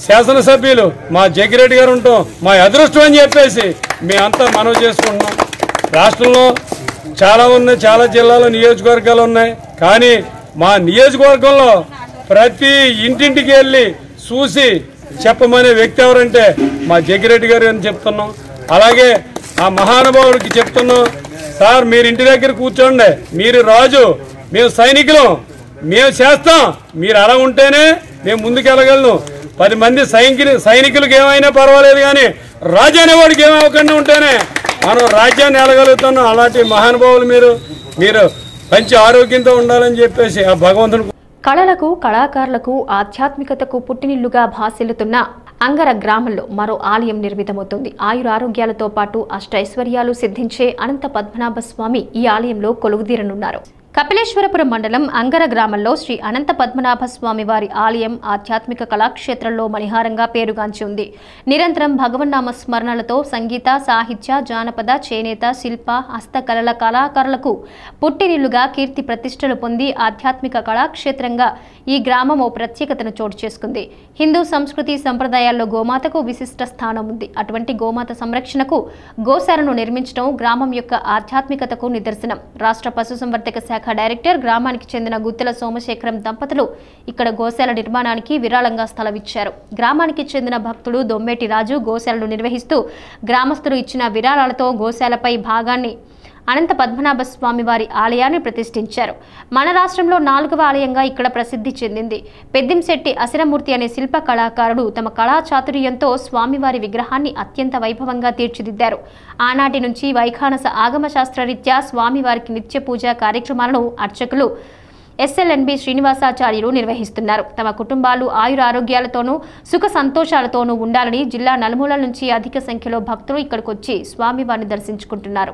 శాసనసభ్యులు మా జగ్గిరెడ్డి గారు ఉంటాం మా అదృష్టం అని చెప్పేసి మేమంతా మనవి చేసుకుంటున్నాం రాష్ట్రంలో చాలా ఉన్నాయి చాలా జిల్లాలో నియోజకవర్గాలు ఉన్నాయి కానీ మా నియోజకవర్గంలో ప్రతి ఇంటింటికి వెళ్ళి చూసి చెప్పమనే వ్యక్తి ఎవరంటే మా జగ్గిరెడ్డి గారు అని చెప్తున్నాం అలాగే ఆ మహానుభావుడికి చెప్తున్నాం సార్ మీరు ఇంటి దగ్గర కూర్చోండి మీరు రాజు మేము సైనికులం మేము చేస్తాం మీరు అలా ఉంటేనే మేము ముందుకు వెళ్ళగలను పది మంది సైనికులు సైనికులకు ఏమైనా పర్వాలేదు కానీ రాజు అనేవాడికి ఏమవకుండా ఉంటేనే మనం రాజ్యాన్ని వెళ్ళగలుగుతున్నాం అలాంటి మహానుభావులు మీరు మీరు మంచి ఆరోగ్యంతో ఉండాలని చెప్పేసి ఆ భగవంతుని కళలకు కళాకారులకు ఆధ్యాత్మికతకు పుట్టినిల్లుగా భాసిల్లుతున్న అంగర గ్రామంలో మరో ఆలయం నిర్మితమవుతుంది ఆయురారోగ్యాలతో పాటు అష్టైశ్వర్యాలు సిద్ధించే అనంత పద్మనాభ స్వామి ఈ ఆలయంలో కొలువుదీరనున్నారు కపిలేశ్వరపురం మండలం అంగర గ్రామంలో శ్రీ అనంత పద్మనాభ స్వామి వారి ఆలయం ఆధ్యాత్మిక కళాక్షేత్రంలో మణిహారంగా పేరుగాంచి ఉంది నిరంతరం భగవన్నామ స్మరణలతో సంగీత సాహిత్య జానపద చేనేత శిల్ప హస్తకళల కళాకారులకు పుట్టినిల్లుగా కీర్తి ప్రతిష్టలు పొంది ఆధ్యాత్మిక కళాక్షేత్రంగా ఈ గ్రామం ఓ ప్రత్యేకతను చోటు చేసుకుంది హిందూ సంస్కృతి సంప్రదాయాల్లో గోమాతకు విశిష్ట స్థానం ఉంది అటువంటి గోమాత సంరక్షణకు గోశాలను నిర్మించడం గ్రామం యొక్క ఆధ్యాత్మికతకు నిదర్శనం రాష్ట్ర పశుసంవర్ధక శాఖ డైరెక్టర్ గ్రామానికి చెందిన గుత్తెల సోమశేఖరం దంపతులు ఇక్కడ గోశాల నిర్మాణానికి విరాళంగా స్థలమిచ్చారు గ్రామానికి చెందిన భక్తుడు దొమ్మేటి రాజు గోశాలను నిర్వహిస్తూ గ్రామస్తులు ఇచ్చిన విరాళాలతో గోశాలపై భాగాన్ని అనంత పద్మనాభ స్వామి వారి ఆలయాన్ని ప్రతిష్ఠించారు మన రాష్ట్రంలో నాలుగవ ఆలయంగా ఇక్కడ ప్రసిద్ధి చెందింది పెద్దింశెట్టి అసిరమూర్తి అనే శిల్ప కళాకారుడు తమ కళా చాతుర్యంతో స్వామివారి విగ్రహాన్ని అత్యంత వైభవంగా తీర్చిదిద్దారు ఆనాటి నుంచి వైఖానస ఆగమ శాస్త్రరీత్యా స్వామివారికి నిత్య పూజా కార్యక్రమాలను అర్చకులు ఎస్ఎల్ఎన్బి శ్రీనివాసాచార్యులు నిర్వహిస్తున్నారు తమ కుటుంబాలు ఆయుర ఆరోగ్యాలతోనూ సుఖ సంతోషాలతోనూ ఉండాలని జిల్లా నలుమూలల నుంచి అధిక సంఖ్యలో భక్తులు ఇక్కడికొచ్చి స్వామివారిని దర్శించుకుంటున్నారు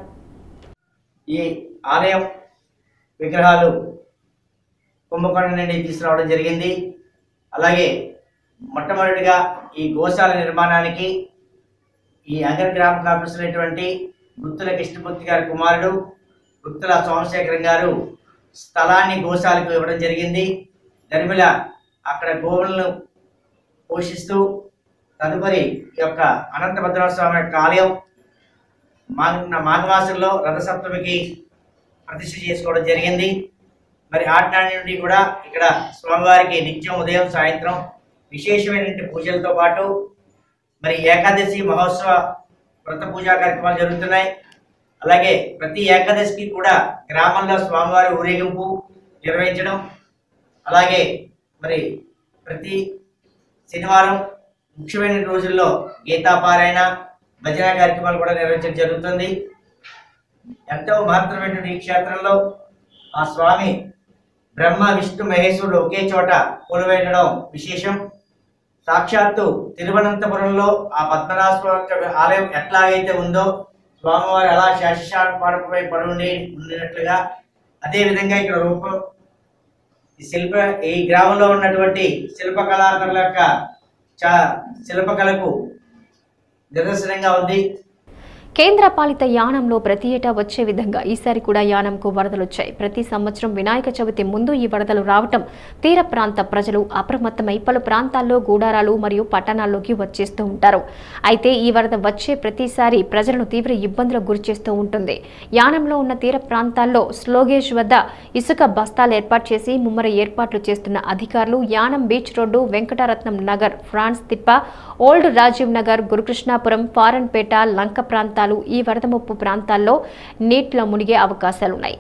ఈ ఆలయం విగ్రహాలు కుంభకోణం నుండి తీసుకురావడం జరిగింది అలాగే మొట్టమొదటిగా ఈ గోశాల నిర్మాణానికి ఈ అంగర్ గ్రామ కాంప్లెక్స్ అయినటువంటి గుత్తుల కృష్ణమూర్తి గారి కుమారుడు గుత్తుల సోమశేఖరం గారు స్థలాన్ని గోశాలకు ఇవ్వడం జరిగింది దరిమిల అక్కడ గోవులను పోషిస్తూ తదుపరి ఈ యొక్క అనంతభద్ర స్వామి యొక్క ఆలయం మాఘ మాఘమాసంలో రథసప్తమికి ప్రతిష్ఠ చేసుకోవడం జరిగింది మరి ఆటనాటి నుండి కూడా ఇక్కడ స్వామివారికి నిత్యం ఉదయం సాయంత్రం విశేషమైనటువంటి పూజలతో పాటు మరి ఏకాదశి మహోత్సవ వ్రత పూజా కార్యక్రమాలు జరుగుతున్నాయి అలాగే ప్రతి ఏకాదశికి కూడా గ్రామంలో స్వామివారి ఊరేగింపు నిర్వహించడం అలాగే మరి ప్రతి శనివారం ముఖ్యమైన రోజుల్లో గీతాపారాయణ భజన కార్యక్రమాలు కూడా నిర్వహించడం జరుగుతుంది ఎంతో మహత్తరమైనటువంటి ఈ క్షేత్రంలో ఆ స్వామి బ్రహ్మ విష్ణు మహేశ్వరుడు ఒకే చోట కొలువైనడం విశేషం సాక్షాత్తు తిరువనంతపురంలో ఆ పద్మనాభ స్వామి యొక్క ఆలయం ఎట్లాగైతే ఉందో స్వామివారు అలా శాశ్వతపై పడి ఉండి ఉండినట్లుగా అదే విధంగా ఇక్కడ రూపం ఈ శిల్ప ఈ గ్రామంలో ఉన్నటువంటి శిల్ప కళాకారుల యొక్క చా శిల్పకళకు నిదర్శనంగా ఉంది కేంద్ర పాలిత యానంలో ప్రతి ఏటా వచ్చే విధంగా ఈసారి కూడా యానంకు వరదలొచ్చాయి ప్రతి సంవత్సరం వినాయక చవితి ముందు ఈ వరదలు రావటం తీర ప్రాంత ప్రజలు అప్రమత్తమై పలు ప్రాంతాల్లో గూడారాలు మరియు పట్టణాల్లోకి వచ్చేస్తూ ఉంటారు అయితే ఈ వరద వచ్చే ప్రతిసారి ప్రజలను తీవ్ర ఇబ్బందులకు గురిచేస్తూ ఉంటుంది యానంలో ఉన్న తీర ప్రాంతాల్లో స్లోగేజ్ వద్ద ఇసుక బస్తాలు ఏర్పాటు చేసి ముమ్మర ఏర్పాట్లు చేస్తున్న అధికారులు Yanam beach road Venkataratnam Nagar France Tippa old Rajiv Nagar Gurukrishnapuram Faranpeta Lanka ప్రాంతాలు ఈ వరద ముప్పు ప్రాంతాల్లో నీటిలో మునిగే అవకాశాలున్నాయి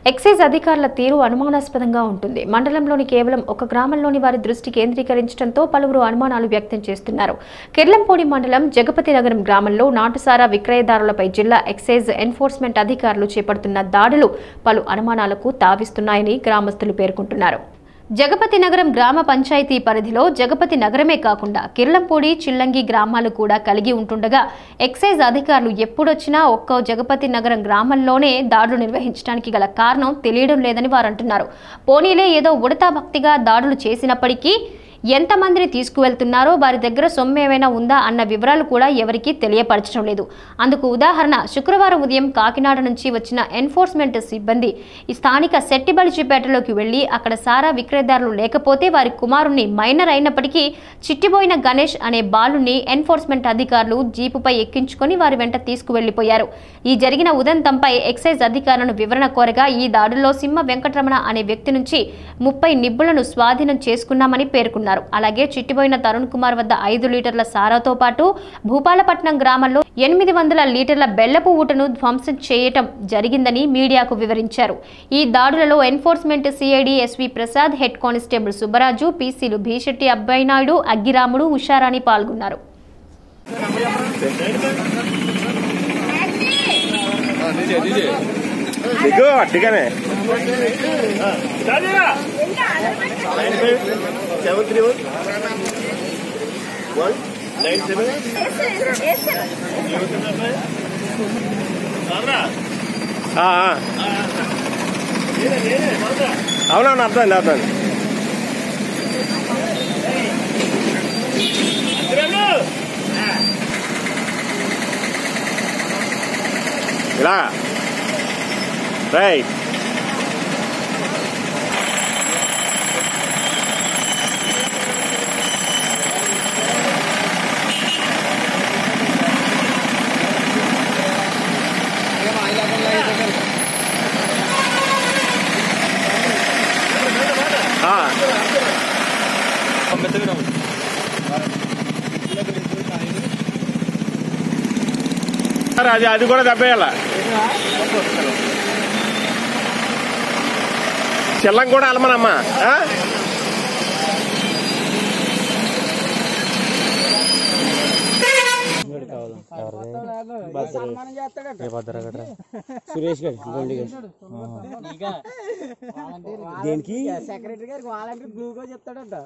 ఎక్సైజ్ అధికారుల తీరు అనుమానాస్పదంగా ఉంటుంది మండలంలోని కేవలం ఒక గ్రామంలోని వారి దృష్టి కేంద్రీకరించడంతో పలువురు అనుమానాలు వ్యక్తం చేస్తున్నారు కిర్లంపూడి మండలం జగపతి నగరం గ్రామంలో నాటుసారా విక్రయదారులపై జిల్లా ఎక్సైజ్ ఎన్ఫోర్స్మెంట్ అధికారులు చేపడుతున్న దాడులు పలు అనుమానాలకు తావిస్తున్నాయని గ్రామస్తులు పేర్కొంటున్నారు జగపతి నగరం గ్రామ పంచాయతీ పరిధిలో జగపతి నగరమే కాకుండా కిర్లంపూడి చిల్లంగి గ్రామాలు కూడా కలిగి ఉంటుండగా ఎక్సైజ్ అధికారులు ఎప్పుడొచ్చినా ఒక్కో జగపతి నగరం గ్రామంలోనే దాడులు నిర్వహించడానికి గల కారణం తెలియడం లేదని వారు అంటున్నారు పోనీలే ఏదో ఉడతా భక్తిగా దాడులు చేసినప్పటికీ ఎంతమందిని తీసుకువెళ్తున్నారో వారి దగ్గర సొమ్ము ఏమైనా ఉందా అన్న వివరాలు కూడా ఎవరికీ తెలియపరచడం లేదు అందుకు ఉదాహరణ శుక్రవారం ఉదయం కాకినాడ నుంచి వచ్చిన ఎన్ఫోర్స్మెంట్ సిబ్బంది ఈ స్థానిక సెట్టిబలిచిపేటలోకి వెళ్లి అక్కడ సారా విక్రయదారులు లేకపోతే వారి కుమారుణ్ణి మైనర్ అయినప్పటికీ చిట్టిపోయిన గణేష్ అనే బాలుని ఎన్ఫోర్స్మెంట్ అధికారులు జీపుపై ఎక్కించుకొని వారి వెంట తీసుకువెళ్లిపోయారు ఈ జరిగిన ఉదంతంపై ఎక్సైజ్ అధికారులను వివరణ కోరగా ఈ దాడుల్లో సింహ వెంకటరమణ అనే వ్యక్తి నుంచి ముప్పై నిబ్బులను స్వాధీనం చేసుకున్నామని పేర్కొన్నారు అలాగే చిట్టిపోయిన తరుణ్ కుమార్ వద్ద ఐదు లీటర్ల సారాతో పాటు భూపాలపట్నం గ్రామంలో ఎనిమిది వందల లీటర్ల బెల్లపు ఊటను ధ్వంసం చేయటం జరిగిందని మీడియాకు వివరించారు ఈ దాడులలో enforcement CID SV Prasad head constable Subbaraju పీసీలు భీశెట్టి అబ్బాయినాయుడు అగ్గిరాముడు ఉషారాణి పాల్గొన్నారు దిగు అట్టుగానే అవునవును అర్థమైంది అర్థమైంది ఇలా రైట్ అది అది కూడా దెబ్బేయాల చెల్లం కూడా అలమనమ్మా ఆ? సురేష్ గారు గొండి దేనికి సెక్రటరీ గారికి వాలంటీర్ గ్లూకోజ్ చెప్తాడంట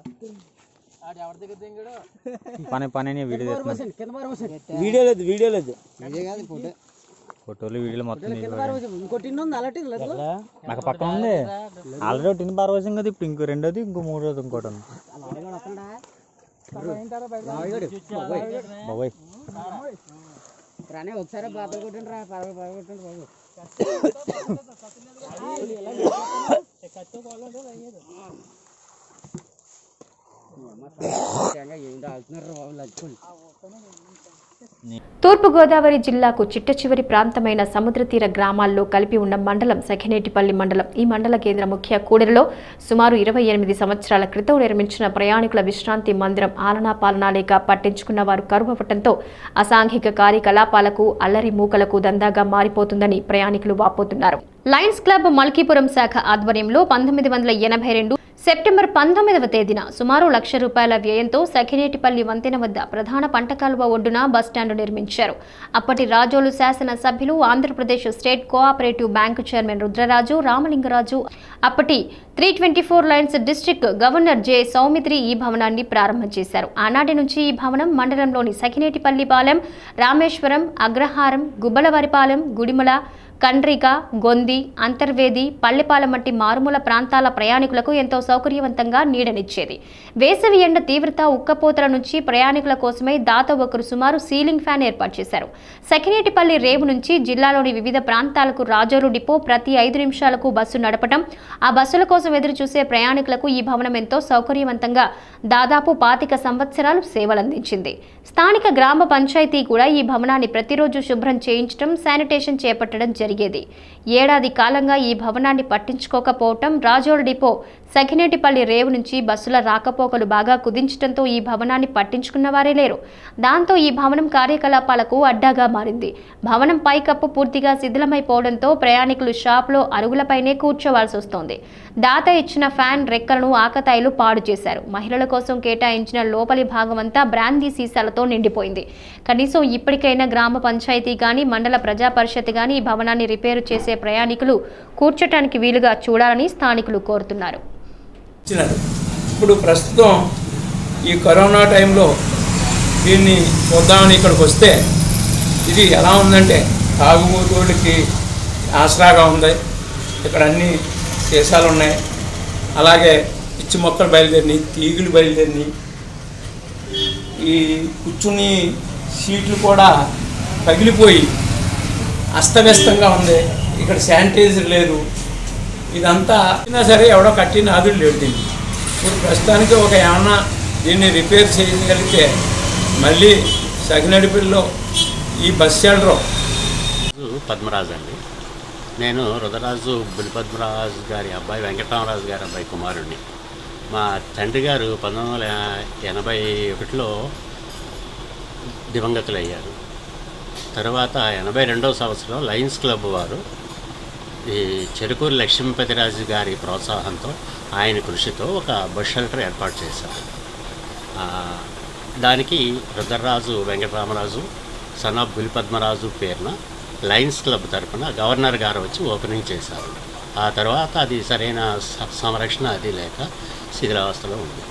పని పని వీడియో కింద పారబోసండి వీడియో లేదు వీడియో లేదు ఇదే కాదు ఫోటో ఫోటోలు వీడియోలు మొత్తం కింద పారబోసం ఇంకోటి ఇన్ని ఉంది అలాంటి లేదు నాకు పక్కన ఉంది ఆల్రెడీ ఒకటి ఇన్ని పారవసం కదా ఇప్పుడు ఇంకో రెండోది ఇంకో మూడోది ఇంకోటి ఉంది బాబాయ్ రానే ఒకసారి బాధలు కొట్టండి రా పరవ పరవ కొట్టండి బాబు ఏంటి ఆడుతున్నారు బాబు లంచుకోండి తూర్పుగోదావరి జిల్లాకు చిట్ట చివరి ప్రాంతమైన సముద్ర తీర గ్రామాల్లో కలిపి ఉన్న మండలం సఖినేటిపల్లి మండలం ఈ మండల కేంద్ర ముఖ్య కూడలిలో సుమారు ఇరవై ఎనిమిది సంవత్సరాల క్రితం నిర్మించిన ప్రయాణికుల విశ్రాంతి మందిరం ఆలనా పాలనా లేక పట్టించుకున్న వారు కరువవటంతో అసాంఘిక కార్యకలాపాలకు అల్లరి మూకలకు దందాగా మారిపోతుందని ప్రయాణికులు వాపోతున్నారు లయన్స్ క్లబ్ మల్కీపురం శాఖ ఆధ్వర్యంలో పంతొమ్మిది వందల ఎనభై రెండు సెప్టెంబర్ పంతొమ్మిదవ తేదీన సుమారు లక్ష రూపాయల వ్యయంతో సఖినేటిపల్లి వంతెన వద్ద ప్రధాన పంట కాలువ ఒడ్డున బస్టాండు నిర్మించారు అప్పటి రాజోలు శాసన సభ్యులు Andhra Pradesh state cooperative bank chairman Rudraraju Ramalingaraju అప్పటి three twenty four lions district governor J Soumitri ఈ భవనాన్ని ప్రారంభం చేశారు ఆనాటి నుంచి ఈ భవనం మండలంలోని సఖినేటిపల్లి పాలెం రామేశ్వరం అగ్రహారం గుబ్బలవారిపాలెం గుడిమల కండ్రిక గొంది అంతర్వేది పల్లెపాలెం వంటి మారుమూల ప్రాంతాల ప్రయాణికులకు ఎంతో సౌకర్యవంతంగా నీడనిచ్చేది వేసవి ఎండ తీవ్రత ఉక్కపోతల నుంచి ప్రయాణికుల కోసమై దాత ఒకరు సుమారు సీలింగ్ ఫ్యాన్ ఏర్పాటు చేశారు సఖినేటిపల్లి రేవు నుంచి జిల్లాలోని వివిధ ప్రాంతాలకు రాజోలు డిపో ప్రతి ఐదు నిమిషాలకు బస్సు నడపడం ఆ బస్సుల కోసం ఎదురు చూసే ప్రయాణికులకు ఈ భవనం ఎంతో సౌకర్యవంతంగా దాదాపు పాతిక సంవత్సరాలు సేవలందించింది స్థానిక గ్రామ పంచాయతీ కూడా ఈ భవనాన్ని ప్రతిరోజు శుభ్రం చేయించడం శానిటేషన్ చేపట్టడం జరిగింది జరిగేది ఏడాది కాలంగా ఈ భవనాన్ని పట్టించుకోకపోవటం రాజోల్ డిపో సఖినేటిపల్లి రేవు నుంచి బస్సుల రాకపోకలు బాగా కుదించడంతో ఈ భవనాన్ని పట్టించుకున్న వారే లేరు దాంతో ఈ భవనం కార్యకలాపాలకు అడ్డాగా మారింది భవనం పైకప్పు పూర్తిగా శిథిలమైపోవడంతో ప్రయాణికులు షాప్లో అరుగులపైనే కూర్చోవాల్సి వస్తోంది దాత ఇచ్చిన ఫ్యాన్ రెక్కలను ఆకతాయిలు పాడు చేశారు మహిళల కోసం కేటాయించిన లోపలి భాగం అంతా బ్రాందీ సీసాలతో నిండిపోయింది కనీసం ఇప్పటికైనా గ్రామ పంచాయతీ కానీ మండల ప్రజా పరిషత్ కానీ ఈ భవనాన్ని రిపేరు చేసే ప్రయాణికులు కూర్చోటానికి వీలుగా చూడాలని స్థానికులు కోరుతున్నారు ఇచ్చినారు ఇప్పుడు ప్రస్తుతం ఈ కరోనా టైంలో దీన్ని చూద్దామని ఇక్కడికి వస్తే ఇది ఎలా ఉందంటే తాగుబోతులకి ఆసరాగా ఉంది ఇక్కడ అన్ని సీసాలు ఉన్నాయి అలాగే పిచ్చి మొక్కలు బయలుదేరినాయి తీగులు బయలుదేరినాయి ఈ కూర్చుని సీట్లు కూడా పగిలిపోయి అస్తవ్యస్తంగా ఉంది ఇక్కడ శానిటైజర్ లేదు ఇదంతా అయినా సరే ఎవడో కట్టి నాదుడు లేడు దీన్ని ఇప్పుడు ప్రస్తుతానికి ఒక ఏమన్నా దీన్ని రిపేర్ చేయగలిగితే మళ్ళీ సగినడిపిల్లో ఈ బస్ షెల్టర్ పద్మరాజు అండి నేను రుదరాజు బులిపద్మరాజు గారి అబ్బాయి వెంకటరామరాజు గారి అబ్బాయి కుమారుడిని మా తండ్రి గారు పంతొమ్మిది వందల ఎనభై ఒకటిలో దివంగతులయ్యారు తర్వాత ఎనభై రెండవ సంవత్సరం లయన్స్ క్లబ్ వారు ఈ చెరుకూరు లక్ష్మీపతిరాజు గారి ప్రోత్సాహంతో ఆయన కృషితో ఒక బస్ షెల్టర్ ఏర్పాటు చేశారు ఆ, దానికి రుద్రరాజు వెంకటరామరాజు సన్ ఆఫ్ బులిపద్మరాజు పేరున లయన్స్ క్లబ్ తరఫున గవర్నర్ గారు వచ్చి ఓపెనింగ్ చేశారు ఆ తర్వాత అది సరైన స- సంరక్షణ అది లేక శిథిలావస్థలో ఉంది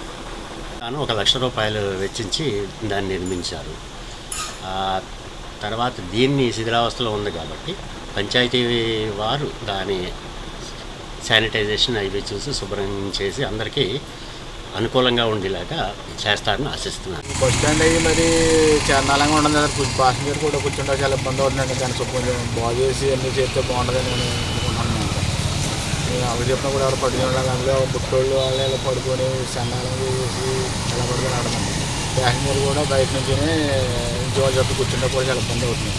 తాను ఒక లక్ష రూపాయలు వెచ్చించి దాన్ని నిర్మించారు ఆ తర్వాత దీన్ని శిథిలావస్థలో ఉంది కాబట్టి పంచాయతీ వారు దాని శానిటైజేషన్ అవి చూసి శుభ్రం చేసి అందరికీ అనుకూలంగా ఉండేలాగా చేస్తారని ఆశిస్తున్నాను బస్ స్టాండ్ అయ్యి మరి చందాలంగా ఉండదు కదా కొంచెం పాసింజర్ కూడా కూర్చుంటే చాలా ఇబ్బంది అవుతుందండి కానీ సో కొంచెం బాగు చేసి అన్నీ చేస్తే బాగుంటుందని నేను అనుకుంటున్నాను నేను అవి చెప్పినా కూడా ఎవరు పట్టుకునే అందులో బుట్టోళ్ళు వాళ్ళు ఇలా పడుకొని చందాలం చేసి ఎలా పడుకొని ఆడతాం ప్యాసింజర్ కూడా బయట నుంచినే ఇంటి చెప్పి కూర్చుంటే కూడా చాలా ఇబ్బంది అవుతుంది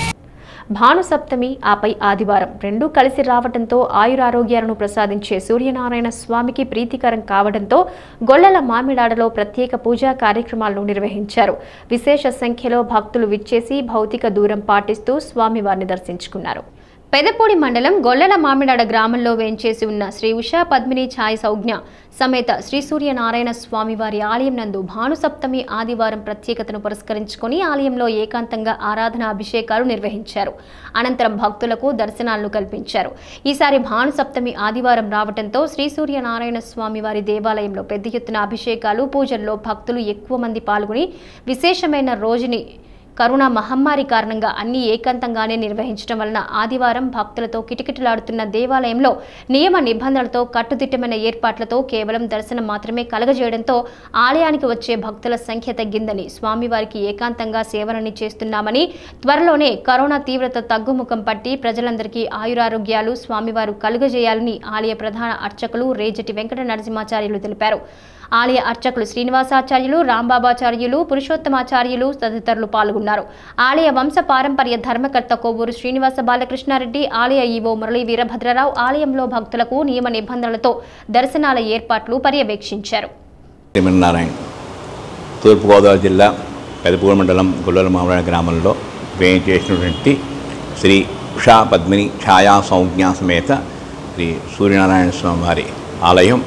భానుసప్తమి ఆపై ఆదివారం రెండూ కలిసి రావడంతో ఆయురారోగ్యాలను ప్రసాదించే సూర్యనారాయణ స్వామికి ప్రీతికరం కావడంతో గొల్లల మామిడాడలో ప్రత్యేక పూజా కార్యక్రమాలను నిర్వహించారు విశేష సంఖ్యలో భక్తులు విచ్చేసి భౌతిక దూరం పాటిస్తూ స్వామివారిని దర్శించుకున్నారు పెదపూడి మండలం గొల్లల మామిడాడ గ్రామంలో వేంచేసి ఉన్న శ్రీ ఉషా పద్మిని ఛాయ్ సౌజ్ఞ సమేత శ్రీ సూర్యనారాయణ స్వామి వారి ఆలయం నందు భానుసప్తమి ఆదివారం ప్రత్యేకతను పురస్కరించుకొని ఆలయంలో ఏకాంతంగా ఆరాధన అభిషేకాలు నిర్వహించారు అనంతరం భక్తులకు దర్శనాలను కల్పించారు ఈసారి భానుసప్తమి ఆదివారం రావడంతో శ్రీ సూర్యనారాయణ స్వామి వారి దేవాలయంలో పెద్ద ఎత్తున అభిషేకాలు పూజల్లో భక్తులు ఎక్కువ మంది పాల్గొని విశేషమైన రోజుని కరోనా మహమ్మారి కారణంగా అన్ని ఏకాంతంగానే నిర్వహించడం వలన ఆదివారం భక్తులతో కిటకిటలాడుతున్న దేవాలయంలో నియమ నిబంధనలతో కట్టుదిట్టమైన ఏర్పాట్లతో కేవలం దర్శనం మాత్రమే కలగజేయడంతో ఆలయానికి వచ్చే భక్తుల సంఖ్య తగ్గిందని స్వామివారికి ఏకాంతంగా సేవలని చేస్తున్నామని త్వరలోనే కరోనా తీవ్రత తగ్గుముఖం పట్టి ప్రజలందరికీ ఆయురారోగ్యాలు స్వామివారు కలుగజేయాలని ఆలయ ప్రధాన అర్చకులు రేజటి వెంకట నరసింహాచార్యులు తెలిపారు ఆలయ అర్చకులు శ్రీనివాసాచార్యులు రాంబాబాచార్యులు పురుషోత్తమాచార్యులు తదితరులు పాల్గొన్నారు ఆలయ వంశ పారంపర్య ధర్మకర్త కొవ్వూరు శ్రీనివాస బాలకృష్ణారెడ్డి ఆలయ ఈవో మురళీ వీరభద్రరావు ఆలయంలో భక్తులకు నియమ నిబంధనలతో దర్శనాల ఏర్పాట్లు పర్యవేక్షించారు శ్రీమన్నారాయణ తూర్పుగోదావరి జిల్లా పెదపూడి మండలం గుల్లల మామిడి గ్రామంలో వేయించేసినటువంటి శ్రీ ఉషా పద్మిని ఛాయా సంజ్ఞ సమేత శ్రీ సూర్యనారాయణ స్వామి వారి ఆలయం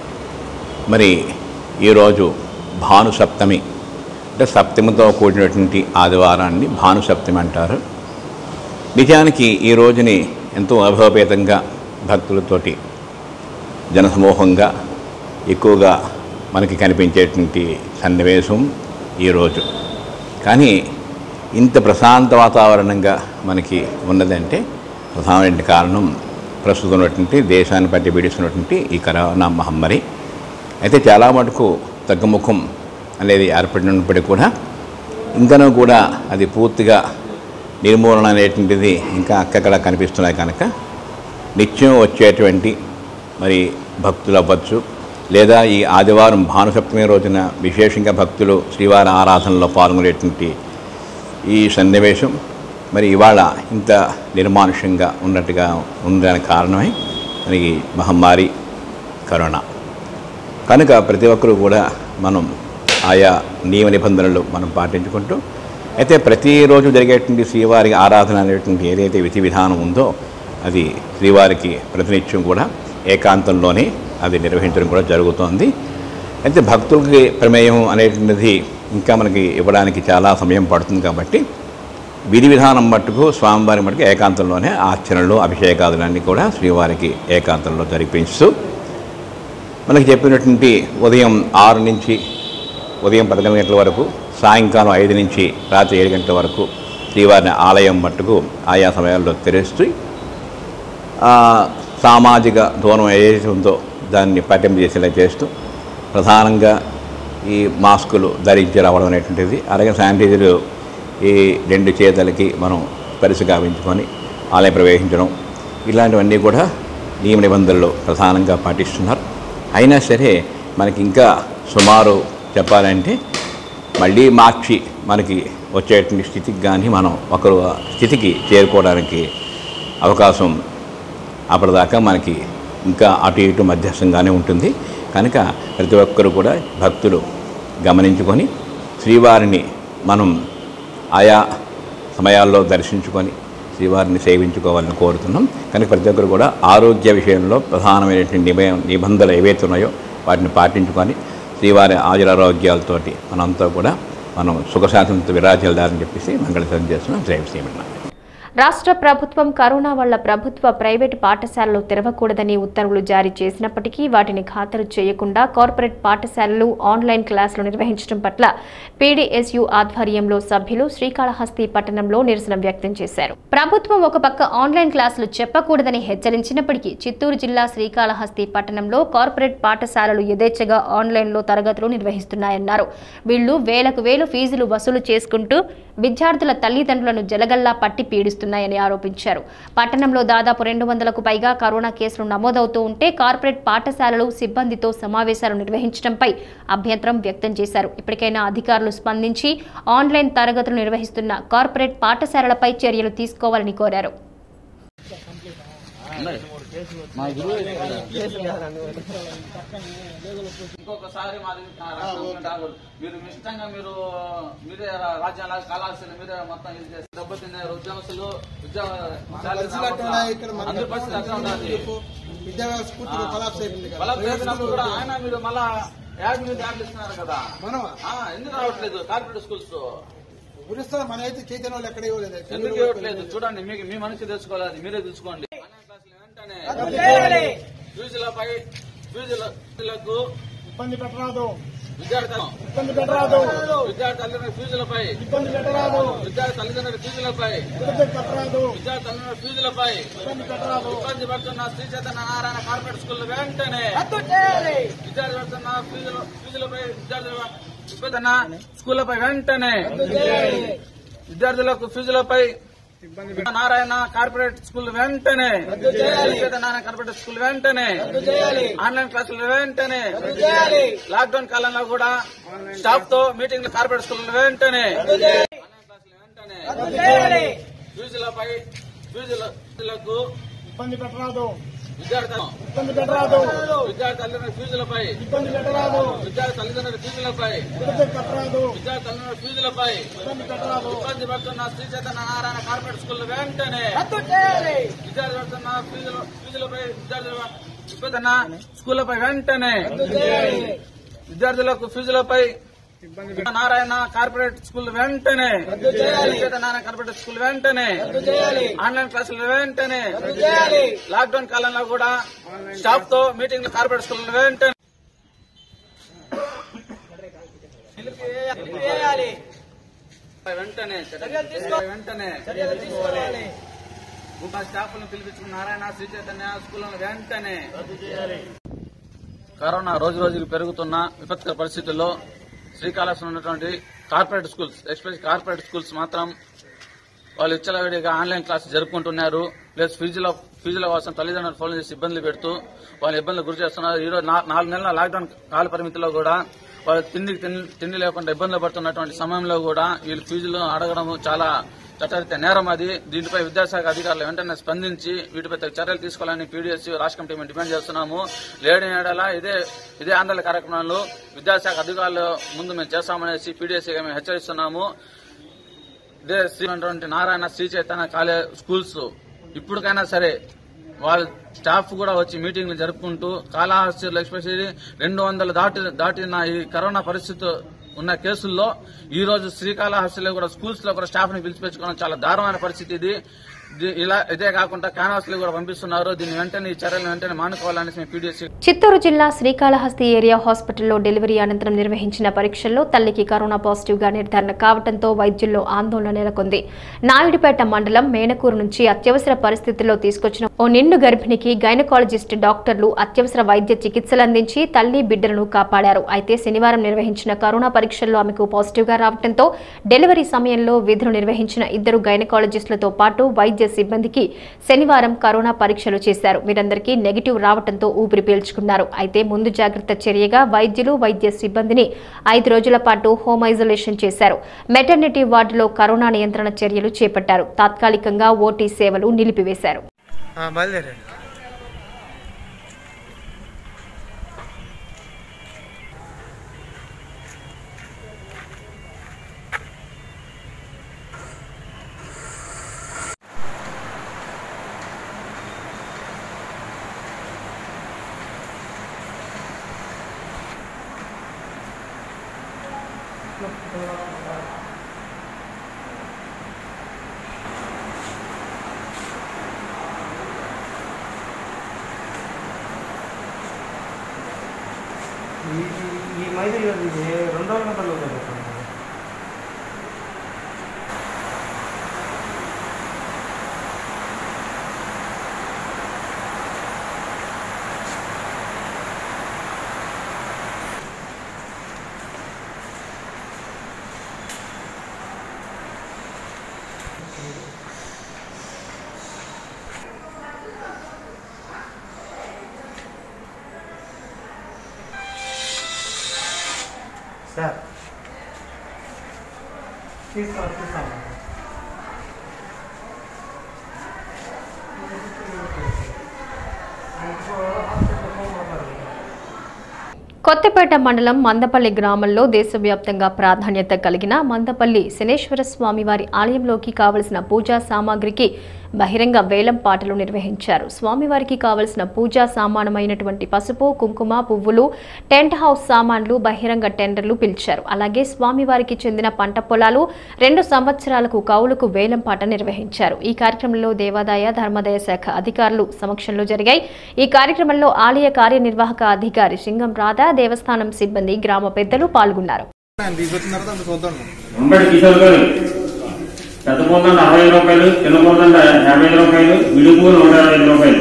మరి ఈరోజు భానుసప్తమి అంటే సప్తమితో కూడినటువంటి ఆదివారాన్ని భానుసప్తమి అంటారు నిజానికి ఈ రోజుని ఎంతో అభోపేతంగా భక్తులతోటి జనసమూహంగా ఎక్కువగా మనకి కనిపించేటువంటి సన్నివేశం ఈరోజు కానీ ఇంత ప్రశాంత వాతావరణంగా మనకి ఉన్నదంటే ప్రధానమైన కారణం ప్రస్తుతం ఉన్నటువంటి దేశాన్ని పట్టి పీడిస్తున్నటువంటి ఈ కరోనా మహమ్మారి అయితే చాలా మటుకు తగ్గుముఖం అనేది ఏర్పడినప్పటికీ కూడా ఇంకనూ కూడా అది పూర్తిగా నిర్మూలన అనేటువంటిది ఇంకా అక్కక్కడ కనిపిస్తున్నాయి కనుక నిత్యం వచ్చేటువంటి మరి భక్తులు అవ్వచ్చు లేదా ఈ ఆదివారం భానుసప్తమి రోజున విశేషంగా భక్తులు శ్రీవారి ఆరాధనలో పాల్గొనేటువంటి ఈ సన్నివేశం మరి ఇవాళ ఇంత నిర్మానుష్యంగా ఉన్నట్టుగా ఉండడానికి కారణమే మనకి మహమ్మారి కరోనా కనుక ప్రతి ఒక్కరూ కూడా మనం ఆయా నియమ నిబంధనలు మనం పాటించుకుంటూ అయితే ప్రతిరోజు జరిగేటువంటి శ్రీవారి ఆరాధన అనేటువంటి ఏదైతే విధి విధానం ఉందో అది శ్రీవారికి ప్రతినిత్యం కూడా ఏకాంతంలోనే అది నిర్వహించడం కూడా జరుగుతోంది అయితే భక్తులకి ప్రమేయం అనేటువంటిది ఇంకా మనకి ఇవ్వడానికి చాలా సమయం పడుతుంది కాబట్టి విధి విధానం మట్టుకు స్వామివారి మట్టుకు ఏకాంతంలోనే ఆచరణలు అభిషేకాదులన్నీ కూడా శ్రీవారికి ఏకాంతంలో జరిపించు మనకి చెప్పినటువంటి ఉదయం ఆరు నుంచి ఉదయం పదకొండు గంటల వరకు సాయంకాలం ఐదు నుంచి రాత్రి ఏడు గంటల వరకు శ్రీవారిని ఆలయం మట్టుకు ఆయా సమయాల్లో తెరుస్తూ ఆ, సామాజిక దూరం ఏదైతే ఉందో దాన్ని పాటింపజేసేలా చేస్తూ ప్రధానంగా ఈ మాస్కులు ధరించి రావడం అనేటువంటిది అలాగే శానిటైజర్ ఈ రెండు చేతులకి మనం పరిసి గావించుకొని ఆలయం ప్రవేశించడం ఇలాంటివన్నీ కూడా నియమ నిబంధనలు ప్రధానంగా పాటిస్తున్నారు అయినా సరే మనకి ఇంకా సుమారు చెప్పాలంటే మళ్ళీ మార్చి మనకి వచ్చేటువంటి స్థితికి కానీ మనం ఒకరు స్థితికి చేరుకోవడానికి అవకాశం అప్పటిదాకా మనకి ఇంకా అటు ఇటు మధ్యస్థంగానే ఉంటుంది కనుక ప్రతి ఒక్కరు కూడా భక్తులు గమనించుకొని శ్రీవారిని మనం ఆయా సమయాల్లో దర్శించుకొని శ్రీవారిని సేవించుకోవాలని కోరుతున్నాం కనుక ప్రతి ఒక్కరు కూడా ఆరోగ్య విషయంలో ప్రధానమైనటువంటి నిబ నిబంధనలు ఏవైతే ఉన్నాయో వాటిని పాటించుకొని శ్రీవారి ఆయురారోగ్యాలతోటి మనంతా కూడా మనం సుఖశాంతంతో విరాజిల్దారని చెప్పేసి మంగళం చేస్తున్నాం జై శ్రీమన్నారాయణ రాష్ట్ర ప్రభుత్వం కరోనా వల్ల ప్రభుత్వ ప్రైవేటు పాఠశాలలు తెరవకూడదని ఉత్తర్వులు జారీ చేసినప్పటికీ వాటిని ఖాతరు చేయకుండా కార్పొరేట్ పాఠశాలలు ఆన్లైన్ క్లాసులు నిర్వహించడం పట్ల పీడీఎస్యు ఆధ్వర్యంలో సభ్యులు శ్రీకాళహస్తి పట్టణంలో నిరసన వ్యక్తం చేశారు ప్రభుత్వం ఒక పక్క ఆన్లైన్ క్లాసులు చెప్పకూడదని హెచ్చరించినప్పటికీ చిత్తూరు జిల్లా శ్రీకాళహస్తి పట్టణంలో కార్పొరేట్ పాఠశాలలు యథేచ్ఛగా ఆన్లైన్లో తరగతులు నిర్వహిస్తున్నాయన్నారు వీళ్లు వేలకు వేలు ఫీజులు వసూలు చేసుకుంటూ విద్యార్థుల తల్లిదండ్రులను జలగల్లా పట్టి పీడిస్తున్నాయని ఆరోపించారు పట్టణంలో దాదాపు రెండు వందలకు పైగా కరోనా కేసులు నమోదవుతూ ఉంటే కార్పొరేట్ పాఠశాలలు సిబ్బందితో సమావేశాలు నిర్వహించడంపై అభ్యంతరం వ్యక్తం చేశారు ఇప్పటికైనా అధికారులు స్పందించి ఆన్లైన్ తరగతులు నిర్వహిస్తున్న కార్పొరేట్ పాఠశాలలపై చర్యలు తీసుకోవాలని కోరారు ఇంకొకసారి మాది కంప్లైంట్ ఆగదు మీరు ఇష్టంగా మీరు మీరే రా- రాజ్యాంగ కళాశాల మీరే మొత్తం ఇది చేసి దెబ్బతిన్నారు ఉద్యోగస్తులు ఉద్యోగ పరిస్థితులు అట్లా ఉన్నాయి, ఇక్కడ మన అందరి పరిస్థితి అట్లా ఉన్నది విద్యా వ్యవస్థ పూర్తిగా కొలాప్స్ అయిపోయింది కదా. కొలాప్స్ అయిపోయినప్పుడు కూడా ఆయన మీరు మళ్ళా యాడ్ మీద యాడ్ ఇస్తున్నారు కదా మనం ఆ, ఎందుకు రావట్లేదు కార్పొరేట్ స్కూల్స్ గురిస్తారు మన అయితే చైతన్య వాళ్ళు ఎక్కడ ఇవ్వలేదు ఎందుకు ఇవ్వట్లేదు చూడండి మీకు మీ మనసు తెలుసుకోవాలి అది మీరే తెలుసుకోండి ఫీజులపై ఫీజులకు ఇబ్బంది పెట్టరాదు విద్యార్థులు ఇబ్బంది పెట్టరాదు విద్యార్థి తల్లిదండ్రుల ఫీజులపై ఇబ్బంది పెట్టరాదు విద్యార్థి తల్లిదండ్రుల ఫీజులపై ఇబ్బంది పెట్టరాదు విద్యార్థి తల్లిదండ్రుల ఫీజులపై ఇబ్బంది పెట్టరాదు ఇబ్బంది పడుతున్న శ్రీ చైతన్య నారాయణ కార్పొరేట్ స్కూల్ వెంటనే విద్యార్థి పడుతున్న ఫీజుల ఫీజులపై విద్యార్థుల ఇబ్బంది స్కూళ్లపై వెంటనే విద్యార్థులకు ఫీజులపై నారాయణ కార్పొరేట్ స్కూల్ వెంటనే శ్రీ చైతన్య నారాయణ కార్పొరేట్ స్కూల్ వెంటనే ఆన్లైన్ క్లాసులు వెంటనే లాక్డౌన్ కాలంలో కూడా స్టాఫ్ తో మీటింగ్ కార్పొరేట్ స్కూల్ వెంటనే ఫీజులపై ఫీజులకు ఇబ్బంది పెట్టరాదు విద్యార్థులు ఇబ్బంది పెట్టరాదు విద్యార్థి తల్లిదండ్రుల ఫీజులపై ఇబ్బంది పెట్టరాదు విద్యార్థి తల్లిదండ్రుల ఫీజులపై ఇబ్బంది పెట్టరాదు విద్యార్థి తల్లిదండ్రుల ఫీజులపై ఇబ్బంది పెట్టరాదు ఇబ్బంది పడుతున్న శ్రీ చైతన్య నారాయణ కార్పొరేట్ స్కూల్ వెంటనే విద్యార్థి పడుతున్న ఫీజుల ఫీజులపై విద్యార్థుల ఇబ్బంది స్కూళ్లపై వెంటనే విద్యార్థులకు ఫీజులపై నారాయణ కార్పొరేట్ స్కూల్ వెంటనే శ్రీ చైతన్య నారాయణ కార్పొరేట్ స్కూల్ వెంటనే ఆన్లైన్ క్లాసులు వెంటనే లాక్డౌన్ కాలంలో కూడా స్టాఫ్ తో మీటింగ్ కార్పొరేట్ స్కూల్ వెంటనే వెంటనే వెంటనే ఉప స్టాఫ్లను పిలిపించుకున్న నారాయణ శ్రీ చైతన్య స్కూళ్ళను వెంటనే కరోనా రోజు రోజుకు పెరుగుతున్న విపత్కర పరిస్థితుల్లో శ్రీకాళహస్తిలో ఉన్నటువంటి corporate schools especial corporate schools మాత్రం వాళ్ళు ఇచ్చలవిడిగా ఆన్లైన్ క్లాస్ జరుపుకుంటున్నారు ప్లస్ ఫీజుల ఫీజుల కోసం తల్లిదండ్రులు ఫోన్ చేసి ఇబ్బందులు పెడుతూ వాళ్ళ ఇబ్బందులు గురి చేస్తున్నారు ఈ రోజు నా- నాలుగు నెలల లాక్డౌన్ కాల పరిమితిలో కూడా వాళ్ళు తిండి తిండి తిండి లేకుండా ఇబ్బందులు పడుతున్నటువంటి సమయంలో కూడా వీళ్ళు ఫీజులు అడగడం చాలా చట్టరీత్యా నేరం అది దీనిపై విద్యాశాఖ అధికారులు వెంటనే స్పందించి వీటిపై తగు చర్యలు తీసుకోవాలని పీడీఎస్ రాష్ట్ర కమిటీ మేము డిమాండ్ చేస్తున్నాము లేని ఏడల ఇదే ఇదే ఆందోళన కార్యక్రమాలు విద్యాశాఖ అధికారులు ముందు మేము చేస్తామనేసి పీడీఎస్ మేము హెచ్చరిస్తున్నాము ఇదే శ్రీ అటువంటి నారాయణ శ్రీ చైతన్య కాలేజ్ స్కూల్స్ ఇప్పటికైనా సరే వాళ్ళ స్టాఫ్ కూడా వచ్చి మీటింగ్లు జరుపుకుంటూ కాళహస్తిలో ఎస్పెషల్లీ రెండు వందలు దాటి దాటిన ఈ కరోనా పరిస్థితి ఉన్న కేసుల్లో ఈ రోజు శ్రీకాళహస్తిలో కూడా స్కూల్స్ లో కూడా స్టాఫ్ ని పిలిచిపెట్టుకోవడం చాలా దారుణమైన పరిస్థితి ఇది ఇది- ఇలా ఇదే కాకుండా కాన్వాస్ లో కూడా పంపిస్తున్నారు దీన్ని వెంటనే ఈ చర్యలను వెంటనే మానుకోవాలని మేము పీడీఎస్ చిత్తూరు జిల్లా శ్రీకాళహస్తి ఏరియా హాస్పిటల్లో డెలివరీ అనంతరం నిర్వహించిన పరీక్షల్లో తల్లికి కరోనా పాజిటివ్ గా నిర్ధారణ కావడంతో వైద్యుల్లో ఆందోళన నెలకొంది నాయుడుపేట మండలం మేనకూరు నుంచి అత్యవసర పరిస్థితుల్లో తీసుకొచ్చిన ఓ నిండు గర్భిణికి గైనకాలజిస్ట్ డాక్టర్లు అత్యవసర వైద్య చికిత్సలు అందించి తల్లి బిడ్డలను కాపాడారు అయితే శనివారం నిర్వహించిన కరోనా పరీక్షల్లో ఆమెకు పాజిటివ్ గా రావడంతో డెలివరీ సమయంలో విధులు నిర్వహించిన ఇద్దరు గైనకాలజిస్టులతో పాటు వైద్య సిబ్బందికి శనివారం కరోనా పరీక్షలు చేశారు వీరందరికీ నెగిటివ్ రావడంతో ఊపిరి పీల్చుకున్నారు అయితే ముందు జాగ్రత్త చర్యగా వైద్యులు వైద్య సిబ్బందిని ఐదు రోజుల పాటు హోమ్ ఐసోలేషన్ చేశారు మెటర్నిటీ వార్డులో కరోనా నియంత్రణ చర్యలు చేపట్టారు తాత్కాలికంగా ఓటీ సేవలు నిలిపివేశారు బయలుదేరండి ఈ ఈ మైదా ఇది రెండు రోజుల గంటలు సార్ తీసుకో తీసుకోండి కొత్తపేట మండలం మందపల్లి గ్రామంలో దేశవ్యాప్తంగా ప్రాధాన్యత కలిగిన మందపల్లి శనేశ్వర స్వామి వారి ఆలయంలోకి కావలసిన పూజా సామాగ్రికి బహిరంగ వేలం పాటలు నిర్వహించారు స్వామివారికి కావలసిన పూజా సామానమైనటువంటి పసుపు కుంకుమ పువ్వులు టెంట్ హౌస్ సామాన్లు బహిరంగ టెండర్లు పిలిచారు అలాగే స్వామివారికి చెందిన పంట పొలాలు రెండు సంవత్సరాలకు కౌలుకు వేలం పాట నిర్వహించారు ఈ కార్యక్రమంలో దేవాదాయ ధర్మాదాయ శాఖ అధికారులు సమక్షంలో జరిగాయి ఈ కార్యక్రమంలో ఆలయ కార్యనిర్వాహక అధికారి సింగం రాధా దేవస్థానం సిబ్బంది గ్రామ పెద్దలు పాల్గొన్నారు తీసుకొచ్చిన తర్వాత అంత చూద్దాం అంబడి కిషోర్ గారు పెద్ద పోతండ అరవై ఐదు రూపాయలు చిన్న పోతండ యాభై ఐదు రూపాయలు విడుపు నూట యాభై ఐదు రూపాయలు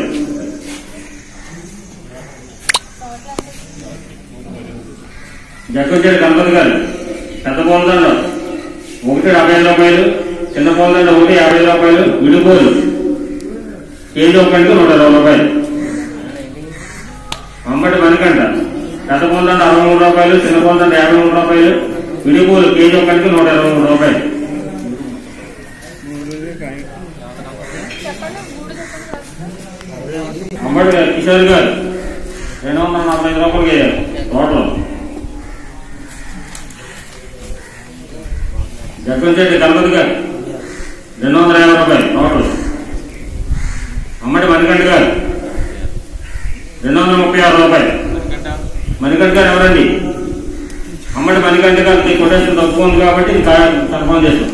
జగ్గొచ్చేటి గణపతి గారు పెద్ద పోతండ ఒకటి యాభై ఐదు రూపాయలు చిన్న పోతండ ఒకటి యాభై ఐదు రూపాయలు విడుపులు కేజీ ఒకటికి నూట ఇరవై రూపాయలు అంబటి మణికంట పెద్ద పోతండ అరవై మూడు రూపాయలు చిన్న పోతండ యాభై మూడు రూపాయలు విడిపూలు కేజీ ఒకటికి నూట ఇరవై మూడు రూపాయలు అంబటి గారు కిషోర్ గారు రెండు వందల నలభై ఐదు రూపాయలకి వేయాలి టోటల్ జగ్గంశెట్టి గణపతి గారు రెండు వందల యాభై రూపాయలు టోటల్ అమ్మటి మణికంఠ గారు రెండు వందల ముప్పై ఆరు రూపాయలు మణికంఠ గారు ఎవరండి అమ్మడి మణికంఠ గారికి కొటేషన్ తక్కువ ఉంది కాబట్టి ఇది కన్ఫర్మ్ చేస్తాం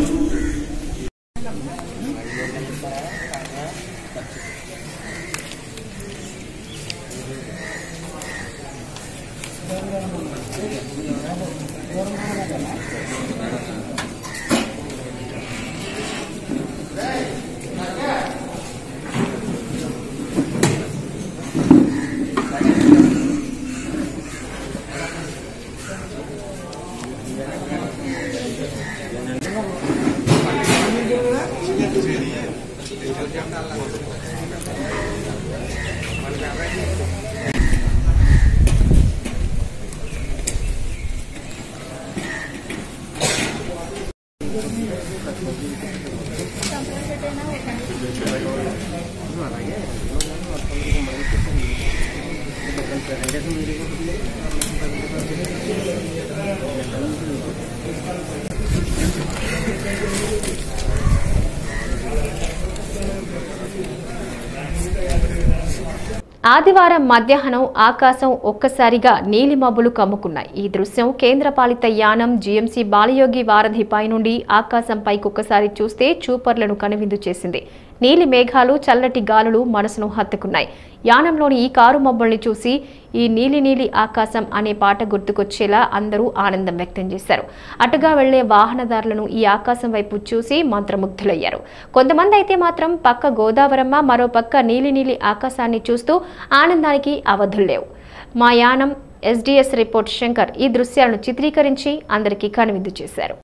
ఆదివారం మధ్యాహ్నం ఆకాశం ఒక్కసారిగా నీలిమబ్బులు కమ్ముకున్నాయి ఈ దృశ్యం కేంద్రపాలిత యానం జీఎంసీ బాలయోగి వారధి పై నుండి ఆకాశం పైకొక్కసారి చూస్తే చూపర్లను కనువిందు చేసింది నీలి మేఘాలు చల్లటి గాలులు మనసును హత్తుకున్నాయి యానంలోని ఈ కారు మబ్బుల్ని చూసి ఈ నీలి నీలి ఆకాశం అనే పాట గుర్తుకొచ్చేలా అందరూ ఆనందం వ్యక్తం చేశారు అటుగా వెళ్లే వాహనదారులను ఈ ఆకాశం వైపు చూసి మంత్రముగ్ధులయ్యారు కొంతమంది అయితే మాత్రం పక్క గోదావరమ్మ మరో పక్క నీలి నీలి ఆకాశాన్ని చూస్తూ ఆనందానికి అవధుల్లేవు మా యానం ఎస్డిఎస్ రిపోర్ట్ శంకర్ ఈ దృశ్యాలను చిత్రీకరించి అందరికీ కనువిందు చేశారు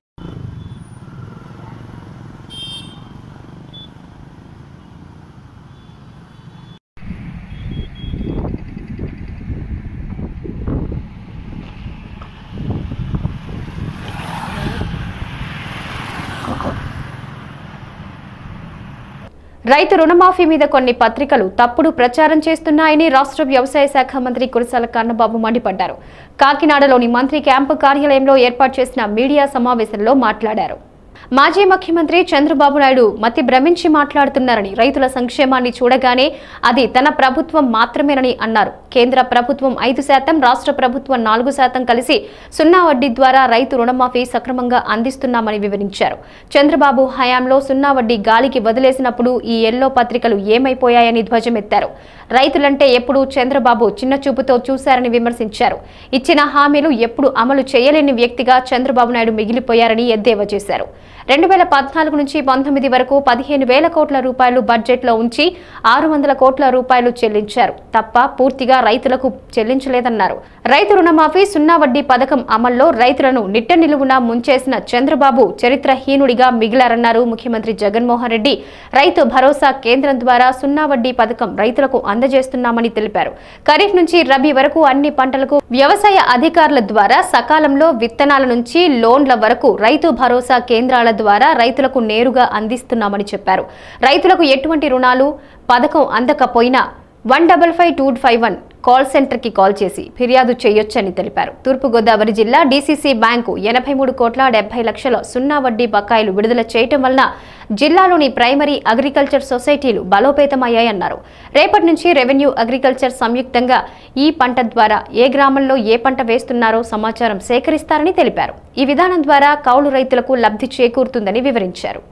రైతు రుణమాఫీ మీద కొన్ని పత్రికలు తప్పుడు ప్రచారం చేస్తున్నాయని రాష్ట్ర వ్యవసాయ శాఖ మంత్రి కురసాల కన్నబాబు మండిపడ్డారు కాకినాడలోని మంత్రి క్యాంపు కార్యాలయంలో ఏర్పాటు చేసిన మీడియా సమావేశంలో మాట్లాడారు మాజీ ముఖ్యమంత్రి చంద్రబాబు నాయుడు మతి భ్రమించి మాట్లాడుతున్నారని రైతుల సంక్షేమాన్ని చూడగానే అది తన ప్రభుత్వం మాత్రమేనని అన్నారు కేంద్ర ప్రభుత్వం ఐదు శాతం రాష్ట్ర ప్రభుత్వం నాలుగు శాతం కలిసి సున్నా వడ్డీ ద్వారా రైతు రుణమాఫీ సక్రమంగా అందిస్తున్నామని వివరించారు చంద్రబాబు హయాంలో సున్నా వడ్డీ గాలికి వదిలేసినప్పుడు ఈ ఎల్లో పత్రికలు ఏమైపోయాయని ధ్వజమెత్తారు రైతులంటే ఎప్పుడూ చంద్రబాబు చిన్న చూపుతో చూశారని విమర్శించారు ఇచ్చిన హామీలు ఎప్పుడు అమలు చేయలేని వ్యక్తిగా చంద్రబాబు నాయుడు మిగిలిపోయారని ఎద్దేవా చేశారు రెండు వేల పద్నాలుగు నుంచి పంతొమ్మిది వరకు పదిహేను వేల కోట్ల రూపాయలు బడ్జెట్లో ఉంచి ఆరు వందల కోట్ల రూపాయలు చెల్లించారు తప్ప పూర్తిగా రైతులకు చెల్లించలేదన్నారు రైతు రుణమాఫీ సున్నా వడ్డీ పథకం అమల్లో రైతులను నిట్ట నిలువున ముంచేసిన చంద్రబాబు చరిత్రహీనుడిగా మిగిలారన్నారు ముఖ్యమంత్రి జగన్మోహన్ రెడ్డి రైతు భరోసా కేంద్రం ద్వారా సున్నా వడ్డీ పథకం రైతులకు అందజేస్తున్నామని తెలిపారు ఖరీఫ్ నుంచి రబీ వరకు అన్ని పంటలకు వ్యవసాయ అధికారుల ద్వారా సకాలంలో విత్తనాల నుంచి లోన్ల వరకు రైతు భరోసా కేంద్రాల ద్వారా రైతులకు నేరుగా అందిస్తున్నామని చెప్పారు రైతులకు ఎటువంటి రుణాలు పథకం అందకపోయినా one double five two five one call సెంటర్కి కాల్ చేసి ఫిర్యాదు చేయొచ్చని తెలిపారు తూర్పుగోదావరి జిల్లా డీసీసీ బ్యాంకు ఎనభై మూడు కోట్ల డెబ్బై లక్షల సున్నా వడ్డీ బకాయిలు విడుదల చేయటం వలన జిల్లాలోని ప్రైమరీ అగ్రికల్చర్ సొసైటీలు బలోపేతమయ్యాయన్నారు రేపటి నుంచి రెవెన్యూ అగ్రికల్చర్ సంయుక్తంగా ఈ పంట ద్వారా ఏ గ్రామంలో ఏ పంట వేస్తున్నారో సమాచారం సేకరిస్తారని తెలిపారు ఈ విధానం ద్వారా కౌలు రైతులకు లబ్ధి చేకూరుతుందని వివరించారు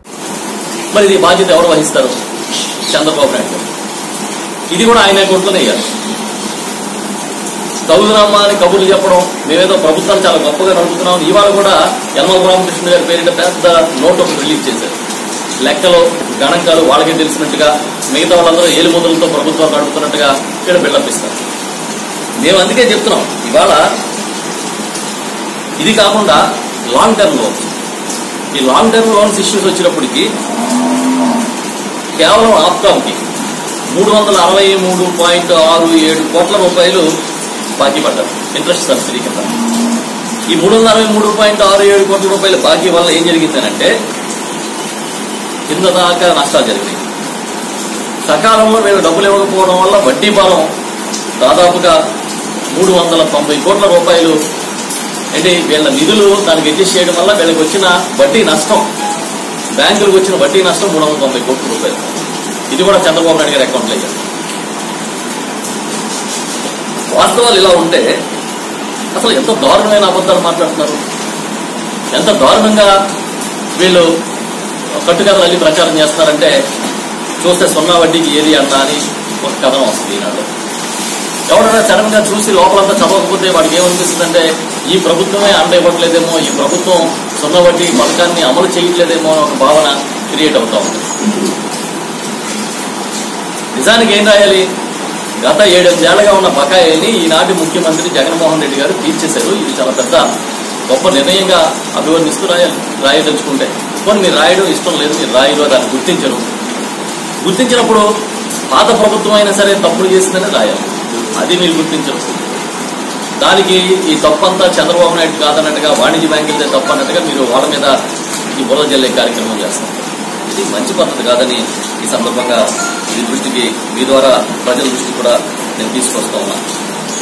మరి ఇది బాధ్యత ఎవరు వహిస్తారు చంద్రబాబు నాయుడు గారు. ఇది కూడా ఆయన అకౌంట్లోనే వేయాలి కౌలునామా అని కబుర్లు చెప్పడం మేమేదో ప్రభుత్వాన్ని చాలా గొప్పగా నడుపుతున్నాం ఇవాళ కూడా యనమల రామకృష్ణ గారి పేరిట పెద్ద నోట్ ఒకటి రిలీజ్ చేశారు లెక్కలు గణాంకాలు వాళ్ళకే తెలిసినట్టుగా మిగతా వాళ్ళందరూ ఏలుముద్రలతో ప్రభుత్వం నడుపుతున్నట్టుగా ఇక్కడ బిల్డప్ ఇస్తారు మేము అందుకే చెప్తున్నాం ఇవాళ ఇది కాకుండా లాంగ్ టర్మ్ లోన్స్ ఈ లాంగ్ టర్మ్ లోన్స్ ఇష్యూస్ వచ్చినప్పటికీ కేవలం ఆప్కామ్కి మూడు వందల అరవై మూడు పాయింట్ ఆరు ఏడు కోట్ల రూపాయలు బాకీ పడ్డారు ఇంట్రెస్ట్ సబ్సిడీ కింద ఈ మూడు వందల అరవై మూడు పాయింట్ ఆరు ఏడు కోట్ల రూపాయల బాకీ వల్ల ఏం జరిగిందనంటే కింద దాకా నష్టాలు జరిగినాయి సకాలంలో వీళ్ళు డబ్బులు ఇవ్వకపోవడం వల్ల వడ్డీ బలం దాదాపుగా మూడు వందల తొంభై కోట్ల రూపాయలు అంటే వీళ్ళ నిధులు దానికి అడ్జస్ట్ చేయడం వల్ల వీళ్ళకి వచ్చిన వడ్డీ నష్టం బ్యాంకులకు వచ్చిన వడ్డీ నష్టం మూడు వందల తొంభై కోట్ల రూపాయలు ఇది కూడా చంద్రబాబు నాయుడు గారి అకౌంట్లో అయ్యారు వాస్తవాలు ఇలా ఉంటే అసలు ఎంత దారుణమైన అబద్ధాలు మాట్లాడుతున్నారు ఎంత దారుణంగా వీళ్ళు కట్టుకథలు అల్లి ప్రచారం చేస్తున్నారంటే చూస్తే సున్నా వడ్డీకి ఏది అన్నా అని ఒక కథనం వస్తుంది ఈనాడు ఎవరైనా సడన్ గా చూసి లోపలంతా చదవకపోతే వాడికి ఏమనిపిస్తుందంటే ఈ ప్రభుత్వమే అండ ఇవ్వట్లేదేమో ఈ ప్రభుత్వం సున్నా వడ్డీ పథకాన్ని అమలు చేయట్లేదేమో అని ఒక భావన క్రియేట్ అవుతా ఉంది నిజానికి ఏం రాయాలి గత ఏడెనిమిదేళ్లుగా ఉన్న బకాయిని ఈనాటి ముఖ్యమంత్రి జగన్మోహన్ రెడ్డి గారు తీర్చేశారు ఇది చాలా పెద్ద గొప్ప నిర్ణయంగా అభివర్ణిస్తూ రాయాలి రాయదలుచుకుంటే కొన్ని మీరు రాయడం ఇష్టం లేదు మీరు రాయరు దాన్ని గుర్తించరు గుర్తించినప్పుడు పాత ప్రభుత్వం అయినా సరే తప్పులు చేసిందని రాయాలి అది మీరు గుర్తించరు దానికి ఈ తప్పంతా చంద్రబాబు నాయుడు కాదన్నట్టుగా వాణిజ్య బ్యాంకులదే తప్పు అన్నట్టుగా మీరు వాళ్ళ మీద ఈ బురద జల్లే కార్యక్రమం చేస్తారు ఇది మంచి పద్ధతి కాదని ఈ సందర్భంగా మీ దృష్టికి మీ ద్వారా ప్రజల దృష్టికి కూడా నేను తీసుకొస్తా ఉన్నాను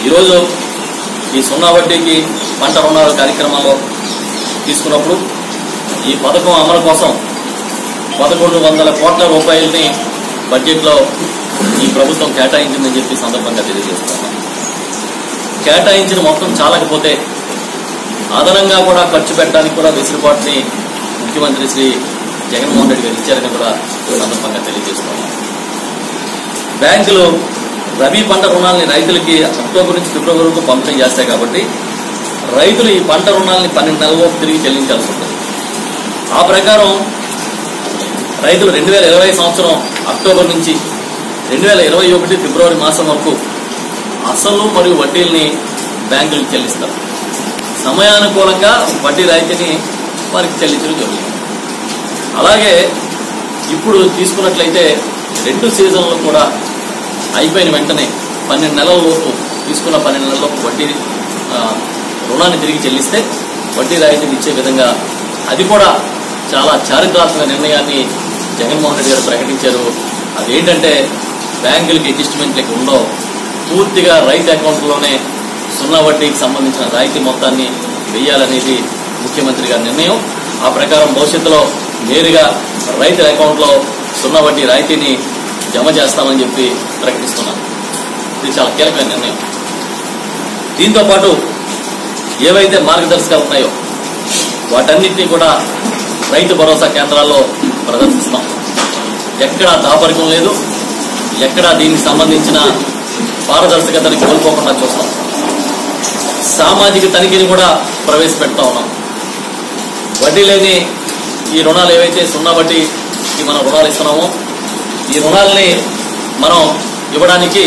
ఈరోజు ఈ సున్నా వడ్డీకి పంట రుణాల కార్యక్రమంలో తీసుకున్నప్పుడు ఈ పథకం అమలు కోసం పదకొండు వందల కోట్ల రూపాయలని బడ్జెట్లో ఈ ప్రభుత్వం కేటాయించిందని చెప్పి సందర్భంగా తెలియజేస్తున్నాను కేటాయించిన మొత్తం చాలకపోతే అదనంగా కూడా ఖర్చు పెట్టడానికి కూడా వెసులుబాటుని ముఖ్యమంత్రి శ్రీ జగన్మోహన్ రెడ్డి గారు ఇచ్చారని కూడా ఈ సందర్భంగా తెలియజేస్తున్నాను బ్యాంకులు రబీ పంట రుణాలని రైతులకి అక్టోబర్ నుంచి ఫిబ్రవరి వరకు పంపిణీ చేస్తాయి కాబట్టి రైతులు ఈ పంట రుణాలని పన్నెండు నెలలకు తిరిగి చెల్లించాల్సి ఉంటుంది ఆ ప్రకారం రైతులు రెండు వేల ఇరవై సంవత్సరం అక్టోబర్ నుంచి రెండు వేల ఇరవై ఒకటి ఫిబ్రవరి మాసం వరకు అసలు మరియు వడ్డీల్ని బ్యాంకులకు చెల్లిస్తారు సమయానుకూలంగా వడ్డీ రాయితీని వారికి చెల్లించడం జరుగుతుంది అలాగే ఇప్పుడు తీసుకున్నట్లయితే రెండు సీజన్లు కూడా అయిపోయిన వెంటనే పన్నెండు నెలల లోపు తీసుకున్న పన్నెండు నెలల లోపు వడ్డీ ఆ, రుణాన్ని తిరిగి చెల్లిస్తే వడ్డీ రాయితీని ఇచ్చే విధంగా అది కూడా చాలా చారిత్రాత్మక నిర్ణయాన్ని జగన్మోహన్ రెడ్డి గారు ప్రకటించారు అదేంటంటే బ్యాంకులకి అడ్జస్ట్మెంట్లకి ఉండవు పూర్తిగా రైతు అకౌంట్లోనే సున్నా వడ్డీకి సంబంధించిన రాయితీ మొత్తాన్ని వెయ్యాలనేది ముఖ్యమంత్రి గారి నిర్ణయం ఆ ప్రకారం భవిష్యత్తులో నేరుగా రైతుల అకౌంట్లో సున్నా వడ్డీ రాయితీని జమ చేస్తామని చెప్పి ప్రకటిస్తున్నాను ఇది చాలా కీలకమైన నిర్ణయం దీంతో పాటు ఏవైతే మార్గదర్శకాలు ఉన్నాయో వాటన్నిటినీ కూడా రైతు భరోసా కేంద్రాల్లో ప్రదర్శిస్తాం ఎక్కడా దాపరికం లేదు ఎక్కడా దీనికి సంబంధించిన పారదర్శకతని కోల్పోకుండా చూస్తాం సామాజిక తనిఖీని కూడా ప్రవేశపెడతా ఉన్నాం వడ్డీ లేని ఈ రుణాలు ఏవైతే సున్నా వడ్డీకి మనం రుణాలు ఇస్తున్నామో ఈ రుణాలని మనం ఇవ్వడానికి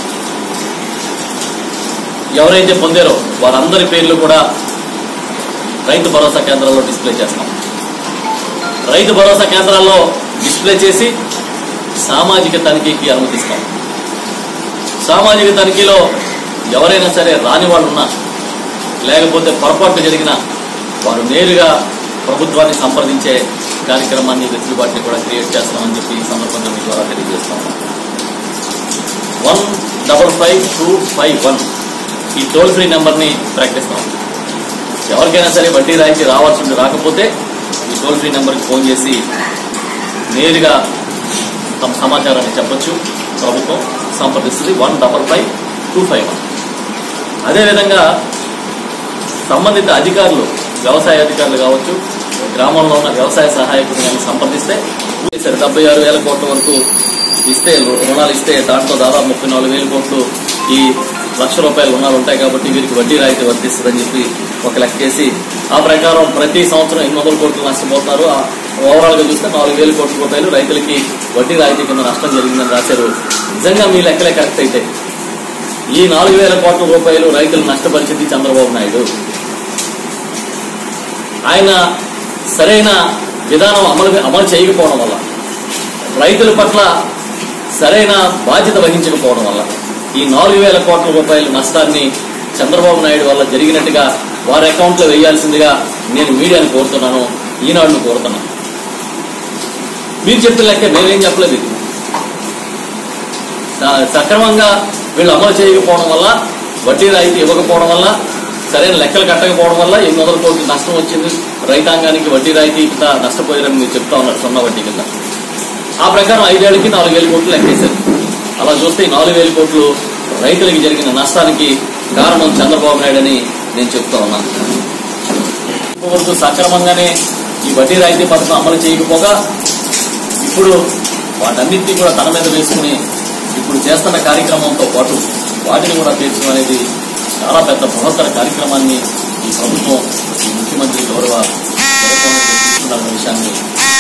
ఎవరైతే పొందారో వారందరి పేర్లు కూడా రైతు భరోసా కేంద్రాల్లో డిస్ప్లే చేస్తాం రైతు భరోసా కేంద్రాల్లో డిస్ప్లే చేసి సామాజిక తనిఖీకి అనుమతిస్తాం సామాజిక తనిఖీలో ఎవరైనా సరే రాని వాళ్ళు ఉన్నా లేకపోతే పొరపాటు జరిగినా వారు నేరుగా ప్రభుత్వాన్ని సంప్రదించే కార్యక్రమాన్ని వెసులుబాటుని కూడా క్రియేట్ చేస్తామని చెప్పి ఈ సందర్భంగా మీ ద్వారా తెలియజేస్తాం one double five two five one ఈ టోల్ ఫ్రీ నెంబర్ని ప్రకటిస్తాం ఎవరికైనా సరే వడ్డీ రాయితీ రావాల్సి ఉండి రాకపోతే ఈ టోల్ ఫ్రీ నెంబర్కి ఫోన్ చేసి నేరుగా తమ సమాచారాన్ని చెప్పొచ్చు ప్రభుత్వం సంప్రదిస్తుంది one double five two five one అదేవిధంగా సంబంధిత అధికారులు వ్యవసాయ అధికారులు కావచ్చు గ్రామంలో ఉన్న వ్యవసాయ సహాయకులు కానీ సంప్రదిస్తే సరే డెబ్బై ఆరు వేల కోట్ల వరకు ఇస్తే రుణాలు ఇస్తే దాంట్లో దాదాపు ముప్పై నాలుగు వేల కోట్లు ఈ లక్ష రూపాయల రుణాలు ఉంటాయి కాబట్టి వీరికి వడ్డీ రాయితీ వర్తిస్తుందని చెప్పి ఒక లెక్క చేసి ఆ ప్రకారం ప్రతి సంవత్సరం ఎనిమిది వందల కోట్లు నష్టపోతున్నారు ఓవరాల్ గా చూస్తే నాలుగు వేల కోట్ల రూపాయలు రైతులకి వడ్డీ రాయితీ కింద నష్టం జరిగిందని రాశారు నిజంగా మీ లెక్కలే కరెక్ట్ అయితే ఈ నాలుగు వేల కోట్ల రూపాయలు రైతులు నష్టపరిచింది చంద్రబాబు నాయుడు ఆయన సరైన విధానం అమలు అమలు చేయకపోవడం వల్ల రైతుల పట్ల సరైన బాధ్యత వహించకపోవడం వల్ల ఈ నాలుగు వేల కోట్ల రూపాయల నష్టాన్ని చంద్రబాబు నాయుడు వల్ల జరిగినట్టుగా వారి అకౌంట్లో వేయాల్సిందిగా నేను మీడియాను కోరుతున్నాను ఈనాడును కోరుతున్నాను మీరు చెప్పిన లెక్క మేమేం చెప్పలేదు ఇది స- సక్రమంగా వీళ్ళు అమలు చేయకపోవడం వల్ల వడ్డీ రాయితీ ఇవ్వకపోవడం వల్ల సరైన లెక్కలు కట్టకపోవడం వల్ల ఎనిమిది వందల కోట్ల నష్టం వచ్చింది రైతాంగానికి వడ్డీ రాయితీ కింద నష్టపోయారని మీరు చెప్తా ఉన్నారు సున్న వడ్డీ కింద ఆ ప్రకారం ఐదేళ్లకి నాలుగు వేల కోట్లు లెక్కేశారు అలా చూస్తే ఈ నాలుగు వేల కోట్లు రైతులకి జరిగిన నష్టానికి కారణం చంద్రబాబు నాయుడు అని నేను చెప్తా ఉన్నాను ఇప్పటివరకు సక్రమంగానే ఈ వడ్డీ రాయితీ పథకం అమలు చేయకపోగా ఇప్పుడు వాటన్నింటినీ కూడా తన మీద వేసుకుని ఇప్పుడు చేస్తున్న కార్యక్రమంతో పాటు వాటిని కూడా తీర్చడం అనేది చాలా పెద్ద బృహత్తర కార్యక్రమాన్ని ఈ ప్రభుత్వం ఈ ముఖ్యమంత్రి గౌరవ ప్రభుత్వం తీసుకున్న విషయాన్ని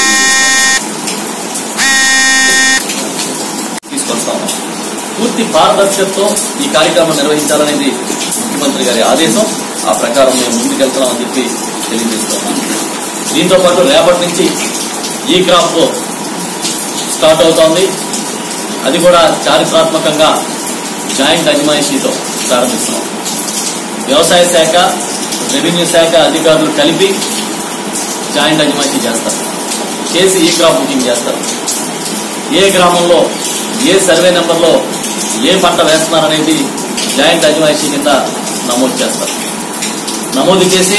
తీసుకొస్తా ఉన్నాం పూర్తి పారదర్శకతతో ఈ కార్యక్రమం నిర్వహించాలనేది ముఖ్యమంత్రి గారి ఆదేశం ఆ ప్రకారం మేము ముందుకెళ్తామని చెప్పి తెలియజేస్తున్నాం దీంతో పాటు రేపటి నుంచి ఈ క్రాప్ స్టార్ట్ అవుతోంది అది కూడా చారిత్రాత్మకంగా జాయింట్ అజమాయిషీతో ప్రారంభిస్తున్నాం వ్యవసాయ శాఖ రెవెన్యూ శాఖ అధికారులు కలిపి జాయింట్ అజమాయిషీ చేస్తారు చేసి ఈ క్రాప్ బుకింగ్ చేస్తారు ఏ గ్రామంలో ఏ సర్వే నెంబర్లో ఏ పంట వేస్తున్నారనేది జాయింట్ అజమాయిషీ కింద నమోదు చేస్తారు నమోదు చేసి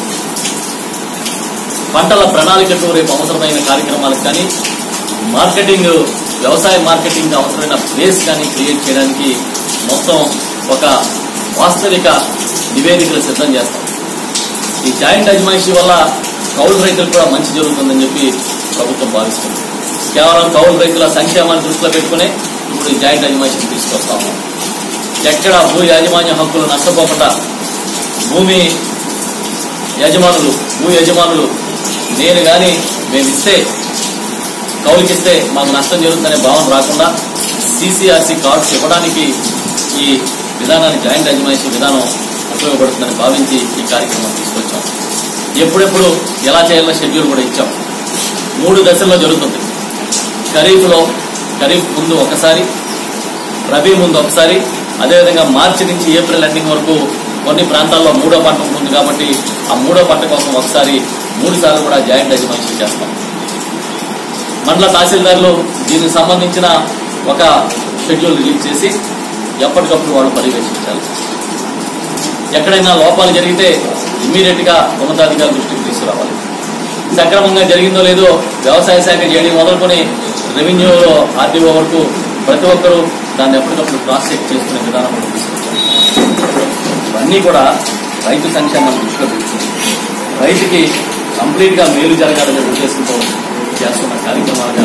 పంటల ప్రణాళికకు రేపు అవసరమైన కార్యక్రమాలకు కానీ మార్కెటింగ్ వ్యవసాయ మార్కెటింగ్ అవసరమైన బేస్ కానీ క్రియేట్ చేయడానికి మొత్తం ఒక వాస్తవిక నివేదికలు సిద్ధం చేస్తాం ఈ జాయింట్ అజమాయిషీ వల్ల కౌలు రైతులకు కూడా మంచి జరుగుతుందని చెప్పి ప్రభుత్వం భావిస్తుంది కేవలం కౌలు రైతుల సంక్షేమాన్ని దృష్టిలో పెట్టుకుని ఇప్పుడు ఈ జాయింట్ అజమాయిషీని తీసుకొస్తా ఉన్నాం ఎక్కడ భూ యాజమాన్య హక్కులు నష్టపోకుండా భూమి యజమానులు భూ యజమానులు నేను కానీ మేము ఇస్తే కౌలుకిస్తే మాకు నష్టం జరుగుతుందనే భావన రాకుండా సీసీఆర్సీ కార్డ్స్ ఇవ్వడానికి ఈ విధానాన్ని జాయింట్ అజమాయిషీ విధానం ఉపయోగపడుతుందని భావించి ఈ కార్యక్రమం తీసుకొచ్చాం ఎప్పుడెప్పుడు ఎలా చేయాలో షెడ్యూల్ కూడా ఇచ్చాం మూడు దశల్లో జరుగుతుంది ఖరీఫ్లో ఖరీఫ్ ముందు ఒకసారి రబీ ముందు ఒకసారి అదేవిధంగా మార్చి నుంచి ఏప్రిల్ ఎండింగ్ వరకు కొన్ని ప్రాంతాల్లో మూడో పంట ఉంటుంది కాబట్టి ఆ మూడో పంట కోసం ఒకసారి మూడు సార్లు కూడా జాయింట్ అజమాయిషీ చేస్తాం మండల తహసీల్దార్లు దీనికి సంబంధించిన ఒక షెడ్యూల్ రిలీజ్ చేసి ఎప్పటికప్పుడు వాళ్ళు పర్యవేక్షించాలి ఎక్కడైనా లోపాలు జరిగితే ఇమ్మీడియట్ గా ఉన్నతాధికారుల దృష్టికి తీసుకురావాలి సక్రమంగా జరిగిందో లేదో వ్యవసాయ శాఖ జేడీ మొదలుకొని రెవెన్యూ ఆర్డీఓ వరకు ప్రతి ఒక్కరూ దాన్ని ఎప్పటికప్పుడు క్రాస్ చెక్ చేసుకునే విధానం కూడా తీసుకొచ్చాం ఇవన్నీ కూడా రైతు సంక్షేమాన్ని దృష్టిలో పెట్టుకుని రైతుకి కంప్లీట్ గా మేలు జరగాలనే ఉద్దేశంతో చేస్తున్న కార్యక్రమాలుగా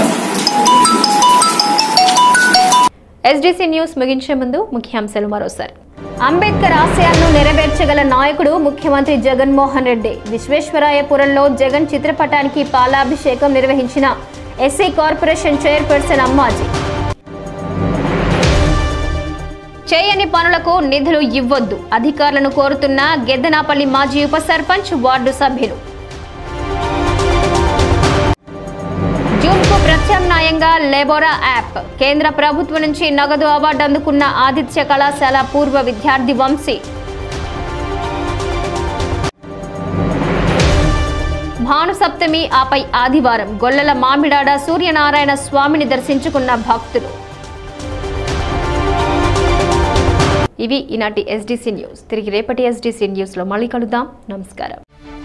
ఎస్డీసీ న్యూస్ ముగించే ముందు ముఖ్యాంశాలు మరోసారి అంబేద్కర్ ఆశయాలను నెరవేర్చగల నాయకుడు ముఖ్యమంత్రి జగన్మోహన్ రెడ్డి విశ్వేశ్వరాయపురంలో జగన్ చిత్రపటానికి పాలాభిషేకం నిర్వహించిన ఎస్సీ కార్పొరేషన్ చైర్పర్సన్ అమ్మాజీ చేయని పనులకు నిధులు ఇవ్వొద్దు అధికారులను కోరుతున్న గెద్దనాపల్లి మాజీ ఉప సర్పంచ్ వార్డు సభ్యులు జూన్కు ప్రత్యామ్నాయంగా లెబోరా యాప్ కేంద్ర ప్రభుత్వం నుంచి నగదు అవార్డు అందుకున్న ఆదిత్య కళాశాల పూర్వ విద్యార్థి వంశీ భానుసప్తమి ఆపై ఆదివారం గొల్లల మామిడాడ సూర్యనారాయణ స్వామిని దర్శించుకున్న భక్తులు ఇవి ఈనాటి ఎస్డీసీ న్యూస్ తిరిగి రేపటి ఎస్డీసీ న్యూస్లో మళ్ళీ కలుద్దాం నమస్కారం